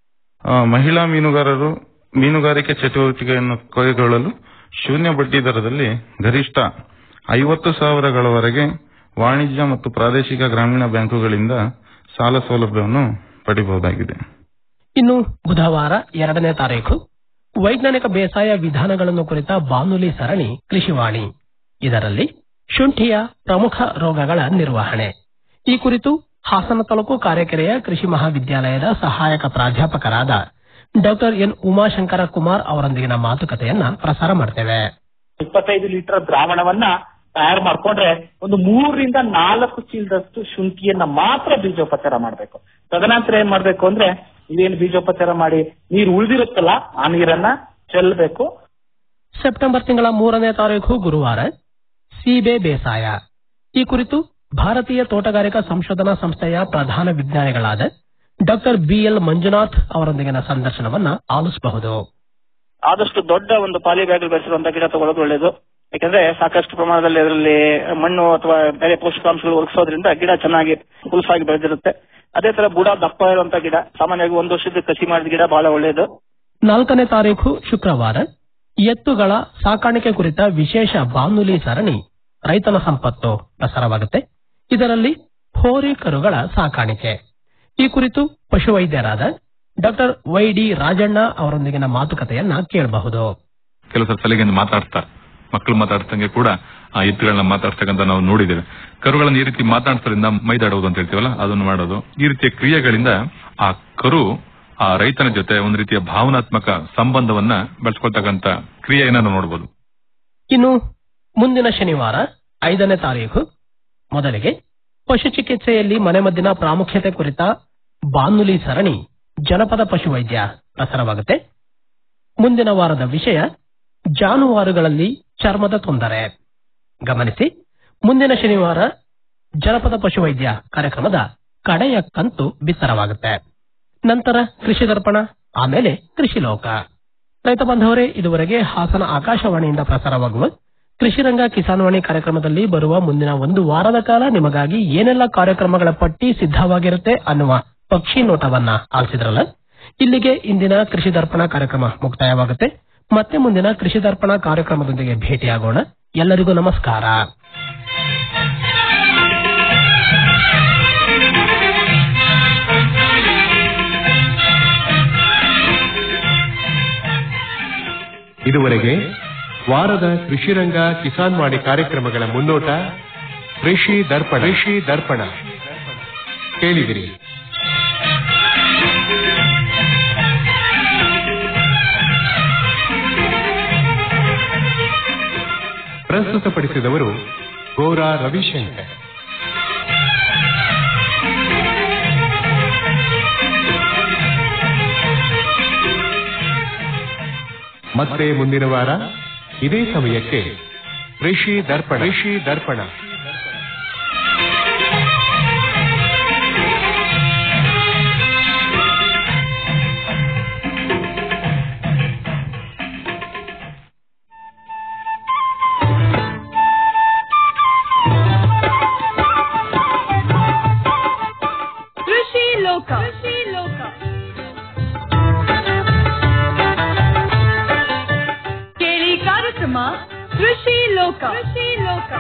ಆ, ಮಹಿಳಾ ಮೀನುಗಾರರು ಮೀನುಗಾರಿಕೆ ಚಟುವಟಿಕೆಯನ್ನು ಕೈಗೊಳ್ಳಲು ಶೂನ್ಯ ಬಡ್ಡಿ ದರದಲ್ಲಿ ಗರಿಷ್ಠ ಐವತ್ತು ಸಾವಿರಗಳವರೆಗೆ ವಾಣಿಜ್ಯ ಮತ್ತು ಪ್ರಾದೇಶಿಕ ಗ್ರಾಮೀಣ ಬ್ಯಾಂಕುಗಳಿಂದ ಸಾಲ ಸೌಲಭ್ಯವನ್ನು ಪಡೆಯಬಹುದಾಗಿದೆ ಇನ್ನು ಬುಧವಾರ ಎರಡನೇ ತಾರೀಕು ವೈಜ್ಞಾನಿಕ ಬೇಸಾಯ ವಿಧಾನಗಳನ್ನು ಕುರಿತ ಬಾನುಲಿ ಸರಣಿ ಕೃಷಿವಾಣಿ ಇದರಲ್ಲಿ ಶುಂಠಿಯ ಪ್ರಮುಖ ರೋಗಗಳ ನಿರ್ವಹಣೆ ಈ ಕುರಿತು ಹಾಸನ ತಾಲೂಕು ಕಾರೆಕೆರೆಯ ಕೃಷಿ ಮಹಾವಿದ್ಯಾಲಯದ ಸಹಾಯಕ ಪ್ರಾಧ್ಯಾಪಕರಾದ ಡಾಕ್ಟರ್ ಎನ್ ಉಮಾಶಂಕರ ಕುಮಾರ್ ಅವರೊಂದಿಗಿನ ಮಾತುಕತೆಯನ್ನ ಪ್ರಸಾರ ಮಾಡ್ತೇವೆ ಇಪ್ಪತ್ತೈದು ಲೀಟರ್ ದ್ರಾವಣವನ್ನ ತಯಾರು ಮಾಡ್ಕೊಂಡ್ರೆ ಒಂದು ಮೂರರಿಂದ ನಾಲ್ಕು ಚೀಲದಷ್ಟು ಶುಂಠಿಯನ್ನ ಮಾತ್ರ ಬೀಜೋಪಚಾರ ಮಾಡ್ಬೇಕು ತದನಂತರ ಏನ್ ಮಾಡ್ಬೇಕು ಅಂದ್ರೆ ಇದೇನು ಬೀಜೋಪಚಾರ ಮಾಡಿ ನೀರು ಉಳಿದಿರುತ್ತಲ್ಲ ಆ ನೀರನ್ನ ಚೆಲ್ಲಬೇಕು ಸೆಪ್ಟೆಂಬರ್ ತಿಂಗಳ ಮೂರನೇ ತಾರೀಕು ಗುರುವಾರ ಸೀಬೆ ಬೇಸಾಯ ಈ ಕುರಿತು ಭಾರತೀಯ ತೋಟಗಾರಿಕಾ ಸಂಶೋಧನಾ ಸಂಸ್ಥೆಯ ಪ್ರಧಾನ ವಿಜ್ಞಾನಿಗಳಾದ ಡಾಕ್ಟರ್ ಬಿಎಲ್ ಮಂಜುನಾಥ್ ಅವರೊಂದಿಗಿನ ಸಂದರ್ಶನವನ್ನ ಆಲಿಸಬಹುದು ಆದಷ್ಟು ದೊಡ್ಡ ಒಂದು ಪಾಲಿಬ್ಯಾಗಲ್ಲಿ ಬೆಳೆಸಿರುವಂತ ಗಿಡ ತಗೊಳ್ಳೋದು ಒಳ್ಳೇದು ಯಾಕಂದ್ರೆ ಸಾಕಷ್ಟು ಪ್ರಮಾಣದಲ್ಲಿ ಅದರಲ್ಲಿ ಮಣ್ಣು ಅಥವಾ ಬೇರೆ ಪೋಷಕಾಂಶಗಳು ಒದಗಿಸೋದ್ರಿಂದ ಗಿಡ ಚೆನ್ನಾಗಿ ಹುಲಸಾಗಿ ಬೆಳೆದಿರುತ್ತೆ ಅದೇ ತರ ಬುಡ ದಪ್ಪ ಇರುವಂತ ಗಿಡ ಸಾಮಾನ್ಯವಾಗಿ ಒಂದು ವರ್ಷದ ಕಸಿ ಮಾಡಿದ ಗಿಡ ಬಹಳ ಒಳ್ಳೇದು ನಾಲ್ಕನೇ ತಾರೀಕು ಶುಕ್ರವಾರ ಎತ್ತುಗಳ ಸಾಕಾಣಿಕೆ ಕುರಿತ ವಿಶೇಷ ಬಾನುಲಿ ಸರಣಿ ರೈತನ ಸಂಪತ್ತು ಪ್ರಸಾರವಾಗುತ್ತೆ ಇದರಲ್ಲಿ ಹೋರಿ ಕರುಗಳ ಸಾಕಾಣಿಕೆ ಈ ಕುರಿತು ಪಶುವೈದ್ಯರಾದ ಡಾಕ್ಟರ್ ವೈ ಡಿ ರಾಜಣ್ಣ ಅವರೊಂದಿಗಿನ ಮಾತುಕತೆಯನ್ನ ಕೇಳಬಹುದು ಕೆಲವು ಸಲ ಸಲಿಗೆಯಿಂದ ಮಾತಾಡ್ತಾರೆ ಮಕ್ಕಳು ಮಾತಾಡ್ತಂಗೆ ಕೂಡ ಆ ಎತ್ತುಗಳನ್ನ ಮಾತಾಡ್ತಕ್ಕಂತ ನಾವು ನೋಡಿದ್ದೇವೆ ಕರುಗಳನ್ನ ಈ ರೀತಿ ಮಾತಾಡ್ಸೋದ್ರಿಂದ ಮೈದಾಡುವುದು ಅಂತ ಹೇಳ್ತೀವಲ್ಲ ಅದನ್ನು ಮಾಡೋದು ಈ ರೀತಿಯ ಕ್ರಿಯೆಗಳಿಂದ ಆ ಕರು ಆ ರೈತನ ಜೊತೆ ಒಂದು ರೀತಿಯ ಭಾವನಾತ್ಮಕ ಸಂಬಂಧವನ್ನ ಬೆಳೆಸ್ಕೊಳ್ತಕ್ಕಂತ ಕ್ರಿಯೆಯನ್ನ ನಾವು ನೋಡಬಹುದು ಇನ್ನು ಮುಂದಿನ ಶನಿವಾರ ಐದನೇ ತಾರೀಕು ಮೊದಲಿಗೆ ಪಶು ಚಿಕಿತ್ಸೆಯಲ್ಲಿ ಮನೆಮದ್ದಿನ ಪ್ರಾಮುಖ್ಯತೆ ಕುರಿತ ಬಾನುಲಿ ಸರಣಿ ಜನಪದ ಪಶುವೈದ್ಯ ಪ್ರಸಾರವಾಗುತ್ತೆ ಮುಂದಿನ ವಾರದ ವಿಷಯ ಜಾನುವಾರುಗಳಲ್ಲಿ ಚರ್ಮದ ತೊಂದರೆ ಗಮನಿಸಿ ಮುಂದಿನ ಶನಿವಾರ ಜನಪದ ಪಶುವೈದ್ಯ ಕಾರ್ಯಕ್ರಮದ ಕಡೆಯ ಕಂತು ಬಿತ್ತರವಾಗುತ್ತೆ ನಂತರ ಕೃಷಿ ದರ್ಪಣ ಆಮೇಲೆ ಕೃಷಿ ಲೋಕ ರೈತ ಬಾಂಧವರೇ ಇದುವರೆಗೆ ಹಾಸನ ಆಕಾಶವಾಣಿಯಿಂದ ಪ್ರಸಾರವಾಗುವ ಕೃಷಿರಂಗ ಕಿಸಾನ್ವಾಣಿ ಕಾರ್ಯಕ್ರಮದಲ್ಲಿ ಬರುವ ಮುಂದಿನ ಒಂದು ವಾರದ ಕಾಲ ನಿಮಗಾಗಿ ಏನೆಲ್ಲ ಕಾರ್ಯಕ್ರಮಗಳ ಪಟ್ಟಿ ಸಿದ್ಧವಾಗಿರುತ್ತೆ ಅನ್ನುವ ಪಕ್ಷಿ ನೋಟವನ್ನ ಆಲಿಸಿದ್ರಲ್ಲ ಇಲ್ಲಿಗೆ ಇಂದಿನ ಕೃಷಿ ದರ್ಪಣ ಕಾರ್ಯಕ್ರಮ ಮುಕ್ತಾಯವಾಗುತ್ತೆ ಮತ್ತೆ ಮುಂದಿನ ಕೃಷಿ ದರ್ಪಣ ಕಾರ್ಯಕ್ರಮದೊಂದಿಗೆ ಭೇಟಿಯಾಗೋಣ ಎಲ್ಲರಿಗೂ ನಮಸ್ಕಾರ ಇದುವರೆಗೆ ವಾರದ ಕೃಷಿರಂಗ ಕಿಸಾನ್ ವಾಣಿ ಕಾರ್ಯಕ್ರಮಗಳ ಮುನ್ನೋಟ ಕೃಷಿ ದರ್ಪಣ ಕೃಷಿ ದರ್ಪಣ ಕೇಳಿದಿರಿ ಪ್ರಸ್ತುತಪಡಿಸಿದವರು ಗೌರಾ ರವಿಶಂಕರ್ ಮತ್ತೆ ಮುಂದಿನ ವಾರ ಇದೇ ಸಮಯಕ್ಕೆ ಕೃಷಿ ದರ್ಪಣ ಕೃಷಿ ದರ್ಪಣ ಕೃಷಿ ಲೋಕ ಕೃಷಿ ಲೋಕ ಕೇಳಿ ಕಾರ್ಯಕ್ರಮ ಕೃಷಿ ಲೋಕ ಕೃಷಿ ಲೋಕ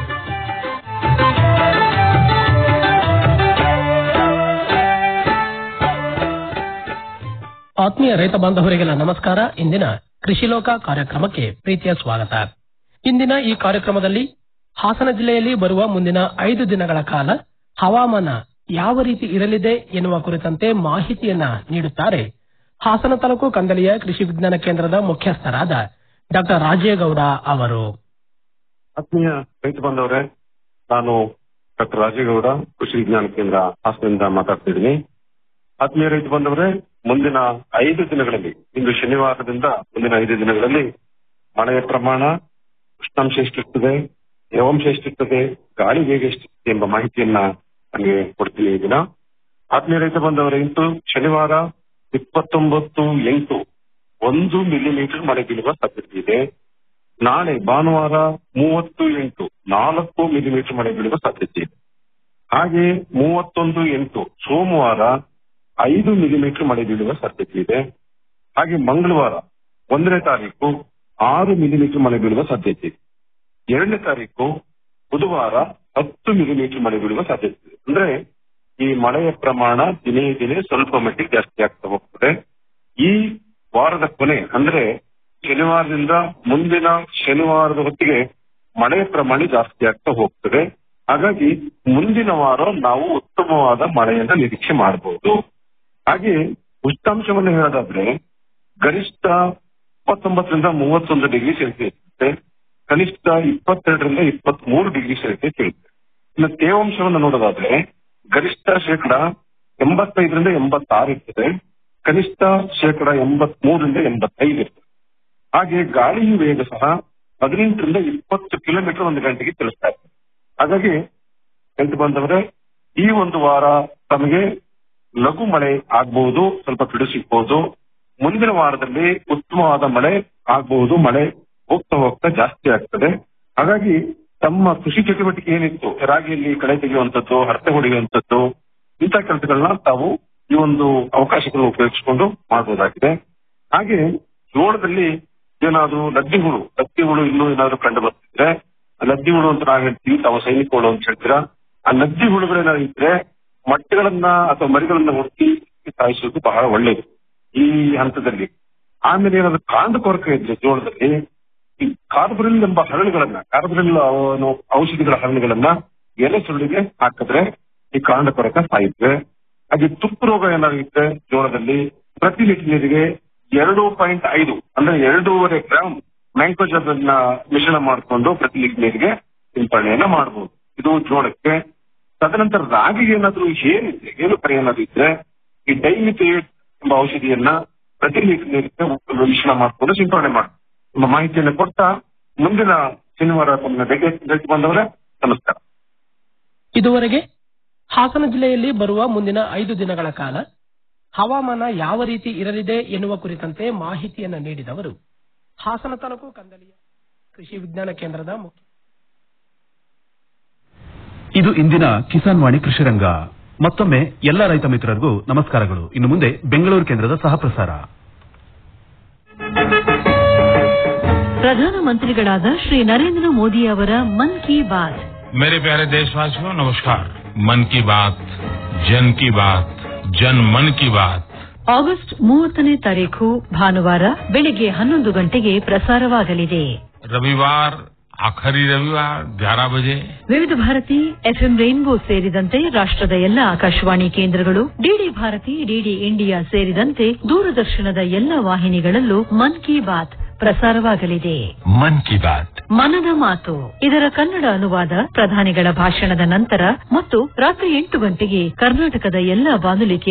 ಆತ್ಮೀಯ ರೈತ ಬಾಂಧವರಿಗೆಲ್ಲ ನಮಸ್ಕಾರ ಇಂದಿನ ಕೃಷಿ ಲೋಕ ಕಾರ್ಯಕ್ರಮಕ್ಕೆ ಪ್ರೀತಿಯ ಸ್ವಾಗತ ಇಂದಿನ ಈ ಕಾರ್ಯಕ್ರಮದಲ್ಲಿ ಹಾಸನ ಜಿಲ್ಲೆಯಲ್ಲಿ ಬರುವ ಮುಂದಿನ ಐದು ದಿನಗಳ ಕಾಲ ಹವಾಮಾನ ಯಾವ ರೀತಿ ಇರಲಿದೆ ಎನ್ನುವ ಕುರಿತಂತೆ ಮಾಹಿತಿಯನ್ನ ನೀಡುತ್ತಾರೆ ಹಾಸನ ತಾಲೂಕು ಕಂದಲಿಯ ಕೃಷಿ ವಿಜ್ಞಾನ ಕೇಂದ್ರದ ಮುಖ್ಯಸ್ಥರಾದ ಡಾಕ್ಟರ್ ರಾಜೇಗೌಡ ಅವರು ಆತ್ಮೀಯ ರೈತ ಬಾಂಧವರೇ ನಾನು ಡಾಕ್ಟರ್ ರಾಜೇಗೌಡ ಕೃಷಿ ವಿಜ್ಞಾನ ಕೇಂದ್ರ ಹಾಸನದಿಂದ ಮಾತಾಡ್ತಿದ್ದೀನಿ ಆತ್ಮೀಯ ರೈತ ಬಾಂಧವರೇ ಮುಂದಿನ ಐದು ದಿನಗಳಲ್ಲಿ ಇಂದು ಶನಿವಾರದಿಂದ ಮುಂದಿನ ಐದು ದಿನಗಳಲ್ಲಿ ಮಳೆಯ ಪ್ರಮಾಣ ಉಷ್ಣಾಂಶ ಎಷ್ಟಿರ್ತದೆ ತೇವಾಂಶ ಎಷ್ಟಿರ್ತದೆ ಗಾಳಿ ವೇಗ ಎಷ್ಟಿರ್ತದೆ ಎಂಬ ಮಾಹಿತಿಯನ್ನ ನನಗೆ ಕೊಡ್ತೀನಿ ಈ ದಿನ ಆತ್ಮೀಯ ರೈತ ಬಂದವರ ಇಂದು ಶನಿವಾರ ಇಪ್ಪತ್ತೊಂಬತ್ತು ಎಂಟು ಒಂದು ಮಿಲಿಮೀಟರ್ ಮಳೆ ಬೀಳುವ ಸಾಧ್ಯತೆ ಇದೆ ನಾಳೆ ಭಾನುವಾರ ಮೂವತ್ತು ಎಂಟು ನಾಲ್ಕು ಮಿಲಿಮೀಟರ್ ಮಳೆ ಬೀಳುವ ಸಾಧ್ಯತೆ ಇದೆ ಹಾಗೆ ಮೂವತ್ತೊಂದು ಎಂಟು ಸೋಮವಾರ ಐದು ಮಿಲಿಮೀಟರ್ ಮಳೆ ಬೀಳುವ ಸಾಧ್ಯತೆ ಇದೆ ಹಾಗೆ ಮಂಗಳವಾರ ಒಂದನೇ ತಾರೀಕು ಆರು ಮಿಲಿಮೀಟರ್ ಮಳೆ ಬೀಳುವ ಸಾಧ್ಯತೆ ಇದೆ ಎರಡನೇ ತಾರೀಕು ಬುಧವಾರ ಹತ್ತು ಮಿಲಿಮೀಟರ್ ಮಳೆ ಬೀಳುವ ಸಾಧ್ಯತೆ ಇದೆ ಅಂದ್ರೆ ಈ ಮಳೆಯ ಪ್ರಮಾಣ ದಿನೇ ದಿನೇ ಸ್ವಲ್ಪ ಮಟ್ಟಿಗೆ ಜಾಸ್ತಿ ಆಗ್ತಾ ಹೋಗ್ತದೆ ಈ ವಾರದ ಕೊನೆ ಅಂದ್ರೆ ಶನಿವಾರದಿಂದ ಮುಂದಿನ ಶನಿವಾರದ ಹೊತ್ತಿಗೆ ಮಳೆಯ ಪ್ರಮಾಣ ಜಾಸ್ತಿ ಆಗ್ತಾ ಹೋಗ್ತದೆ ಹಾಗಾಗಿ ಮುಂದಿನ ವಾರ ನಾವು ಉತ್ತಮವಾದ ಮಳೆಯನ್ನ ನಿರೀಕ್ಷೆ ಮಾಡಬಹುದು ಹಾಗೆ ಉಷ್ಣಾಂಶವನ್ನು ಹೇಳೋದಾದ್ರೆ ಗರಿಷ್ಠ ಇಪ್ಪತ್ತೊಂಬತ್ತರಿಂದ ಮೂವತ್ತೊಂದು ಡಿಗ್ರಿ ಸೆಲ್ಸಿಯಸ್ ಇರುತ್ತೆ ಕನಿಷ್ಠ ಇಪ್ಪತ್ತೆರಡರಿಂದ ಇಪ್ಪತ್ತ್ ಮೂರು ಡಿಗ್ರಿ ಸೆಲ್ಸಿಯಸ್ ಇರುತ್ತೆ ಇನ್ನು ತೇವಾಂಶವನ್ನು ನೋಡೋದಾದ್ರೆ ಗರಿಷ್ಠ ಶೇಕಡ ಎಂಬತ್ತೈದರಿಂದ ಎಂಬತ್ತಾರು ಇರ್ತದೆ ಕನಿಷ್ಠ ಶೇಕಡ ಎಂಬತ್ ಮೂರರಿಂದ ಎಂಬತ್ತೈದು ಇರ್ತದೆ ಹಾಗೆ ಗಾಳಿಯ ವೇಗ ಸಹ ಹದಿನೆಂಟರಿಂದ ಇಪ್ಪತ್ತು ಕಿಲೋಮೀಟರ್ ಒಂದು ಗಂಟೆಗೆ ಚಲಿಸ್ತಾ ಇರ್ತದೆ ಹಾಗಾಗಿ ರೈತ ಬಂದವರೇ ಈ ಒಂದು ವಾರ ತಮಗೆ ಲಘು ಮಳೆ ಆಗ್ಬಹುದು ಸ್ವಲ್ಪ ಪಿಡು ಸಿಗ್ಬಹುದು ಮುಂದಿನ ವಾರದಲ್ಲಿ ಉತ್ತಮವಾದ ಮಳೆ ಆಗ್ಬಹುದು ಮಳೆ ಹೋಗ್ತಾ ಹೋಗ್ತಾ ಜಾಸ್ತಿ ಆಗ್ತದೆ ಹಾಗಾಗಿ ತಮ್ಮ ಕೃಷಿ ಚಟುವಟಿಕೆ ಏನಿತ್ತು ರಾಗಿಯಲ್ಲಿ ಕಳೆ ತೆಗೆಯುವಂಥದ್ದು ಹರಟೆ ಹೊಡೆಯುವಂಥದ್ದು ಇಂಥ ಕೆಲಸಗಳನ್ನ ತಾವು ಈ ಒಂದು ಅವಕಾಶಗಳನ್ನು ಉಪಯೋಗಿಸಿಕೊಂಡು ಮಾಡಬಹುದಾಗಿದೆ ಹಾಗೆ ಜೋಳದಲ್ಲಿ ಏನಾದ್ರು ಲದ್ದಿ ಹುಳು ಲದ್ದಿ ಹುಳು ಇನ್ನೂ ಏನಾದ್ರು ಕಂಡು ಬರ್ತಿದ್ರೆ ಆ ಲದ್ದಿ ಹುಳು ಅಂತ ನಾವು ಹೇಳ್ತೀವಿ ತಾವು ಸೈನಿಕ ಹುಳು ಅಂತ ಹೇಳ್ತೀರಾ ಆ ಲದ್ದಿ ಹುಳುಗಳೇನಾದ್ರು ಇದ್ರೆ ಮೊಟ್ಟೆಗಳನ್ನ ಅಥವಾ ಮರಿಗಳನ್ನ ಹುಟ್ಟಿ ಸಾಯಿಸೋದು ಬಹಳ ಒಳ್ಳೇದು ಈ ಹಂತದಲ್ಲಿ ಆಮೇಲೆ ಏನಾದ್ರು ಕಾಂಡ ಕೊರಕ ಇದ್ರೆ ಜೋಳದಲ್ಲಿ ಈ ಕಾರ್ಬರಿಲ್ ಎಂಬ ಹರಳುಗಳನ್ನ ಕಾರ್ಬರಿಲ್ ಅವ- ಔಷಧಿಗಳ ಹರಳುಗಳನ್ನ ಎಲೆ ಸುರುಳಿಗೆ ಹಾಕಿದ್ರೆ ಈ ಕಾಂಡ ಕೊರಕ ಸಾಯುತ್ತೆ ಹಾಗೆ ತುಪ್ಪು ರೋಗ ಏನಾದ್ರು ಇದ್ರೆ ಜೋಳದಲ್ಲಿ ಪ್ರತಿ ಲೀಟರ್ ನೀರಿಗೆ ಎರಡು ಪಾಯಿಂಟ್ ಐದು ಅಂದ್ರೆ ಎರಡೂವರೆ ಗ್ರಾಮ್ ಮ್ಯಾಂಕೋಜಬನ್ನ ಮಿಶ್ರಣ ಮಾಡಿಕೊಂಡು ಪ್ರತಿ ಲೀಟರ್ ನೀರಿಗೆ ಸಿಂಪಡಣೆಯನ್ನ ಮಾಡಬಹುದು ಇದು ಜೋಳಕ್ಕೆ ತದನಂತರ ರಾಗಿಗೆ ಏನಾದ್ರು ಏನಿದ್ರೆ ಏನು ಕರೆ ಏನಾದ್ರು ಇದ್ರೆ ಈ ಡೈಮಿಥೇಟ್ ಎಂಬ ಔಷಧಿಯನ್ನ ಪ್ರತಿ ಲೀಟರ್ ನೀರಿಗೆ ಮಿಶ್ರಣ ಮಾಡಿಕೊಂಡು ಸಿಂಪಡಣೆ ಮಾಡಿ ಎಂಬ ಮಾಹಿತಿಯನ್ನು ಕೊಡ್ತಾ ಮುಂದಿನ ಶನಿವಾರ ತಮ್ಮ ಭೇಟಿ ಬಂದವರೇ ನಮಸ್ಕಾರ ಇದುವರೆಗೆ ಹಾಸನ ಜಿಲ್ಲೆಯಲ್ಲಿ ಬರುವ ಮುಂದಿನ ಐದು ದಿನಗಳ ಕಾಲ ಹವಾಮಾನ ಯಾವ ರೀತಿ ಇರಲಿದೆ ಎನ್ನುವ ಕುರಿತಂತೆ ಮಾಹಿತಿಯನ್ನ ನೀಡಿದವರು ಹಾಸನ ತಾಲೂಕು ಕಂದಲಿಯ ಕೃಷಿ ವಿಜ್ಞಾನ ಕೇಂದ್ರದ ಮುಖ್ಯ ಇದು ಇಂದಿನ ಕಿಸಾನ್ ವಾಣಿ ಕೃಷಿರಂಗ ಮತ್ತೊಮ್ಮೆ ಎಲ್ಲ ರೈತ ಮಿತ್ರರಿಗೂ ನಮಸ್ಕಾರಗಳು ಇನ್ನು ಮುಂದೆ ಬೆಂಗಳೂರು ಕೇಂದ್ರದ ಸಹ ಪ್ರಸಾರ ಪ್ರಧಾನಮಂತ್ರಿಗಳಾದ ಶ್ರೀ ನರೇಂದ್ರ ಮೋದಿ ಅವರ ಮನ್ ಕಿ ಬಾತ್ मेरे प्यारे देशवासियों नमस्कार मन की बात जन की बात जन मन की बात ಆಗಸ್ಟ್ ಮೂವತ್ತನೇ ತಾರೀಖು ಭಾನುವಾರ ಬೆಳಿಗ್ಗೆ ಹನ್ನೊಂದು ಗಂಟೆಗೆ ಪ್ರಸಾರವಾಗಲಿದೆ रविवार आखिरी रविवार ग्यारह बजे ವಿವಿಧ ಭಾರತಿ ಎಫ್ಎಂ ರೈನ್ಬೋ ಸೇರಿದಂತೆ ರಾಷ್ಟ್ರದ ಎಲ್ಲ ಆಕಾಶವಾಣಿ ಕೇಂದ್ರಗಳು ಡಿಡಿ ಭಾರತಿ ಡಿಡಿ ಇಂಡಿಯಾ ಸೇರಿದಂತೆ ದೂರದರ್ಶನದ ಎಲ್ಲ ವಾಹಿನಿಗಳಲ್ಲೂ ಮನ್ ಕಿ ಬಾತ್ ಪ್ರಸಾರವಾಗಲಿದೆ मन की बात ಮನದ ಮಾತು ಇದರ ಕನ್ನಡ ಅನುವಾದ ಪ್ರಧಾನಿಗಳ ಭಾಷಣದ ನಂತರ ಮತ್ತು ರಾತ್ರಿ ಎಂಟು ಗಂಟೆಗೆ ಕರ್ನಾಟಕದ ಎಲ್ಲ ಬಾನುಲಿ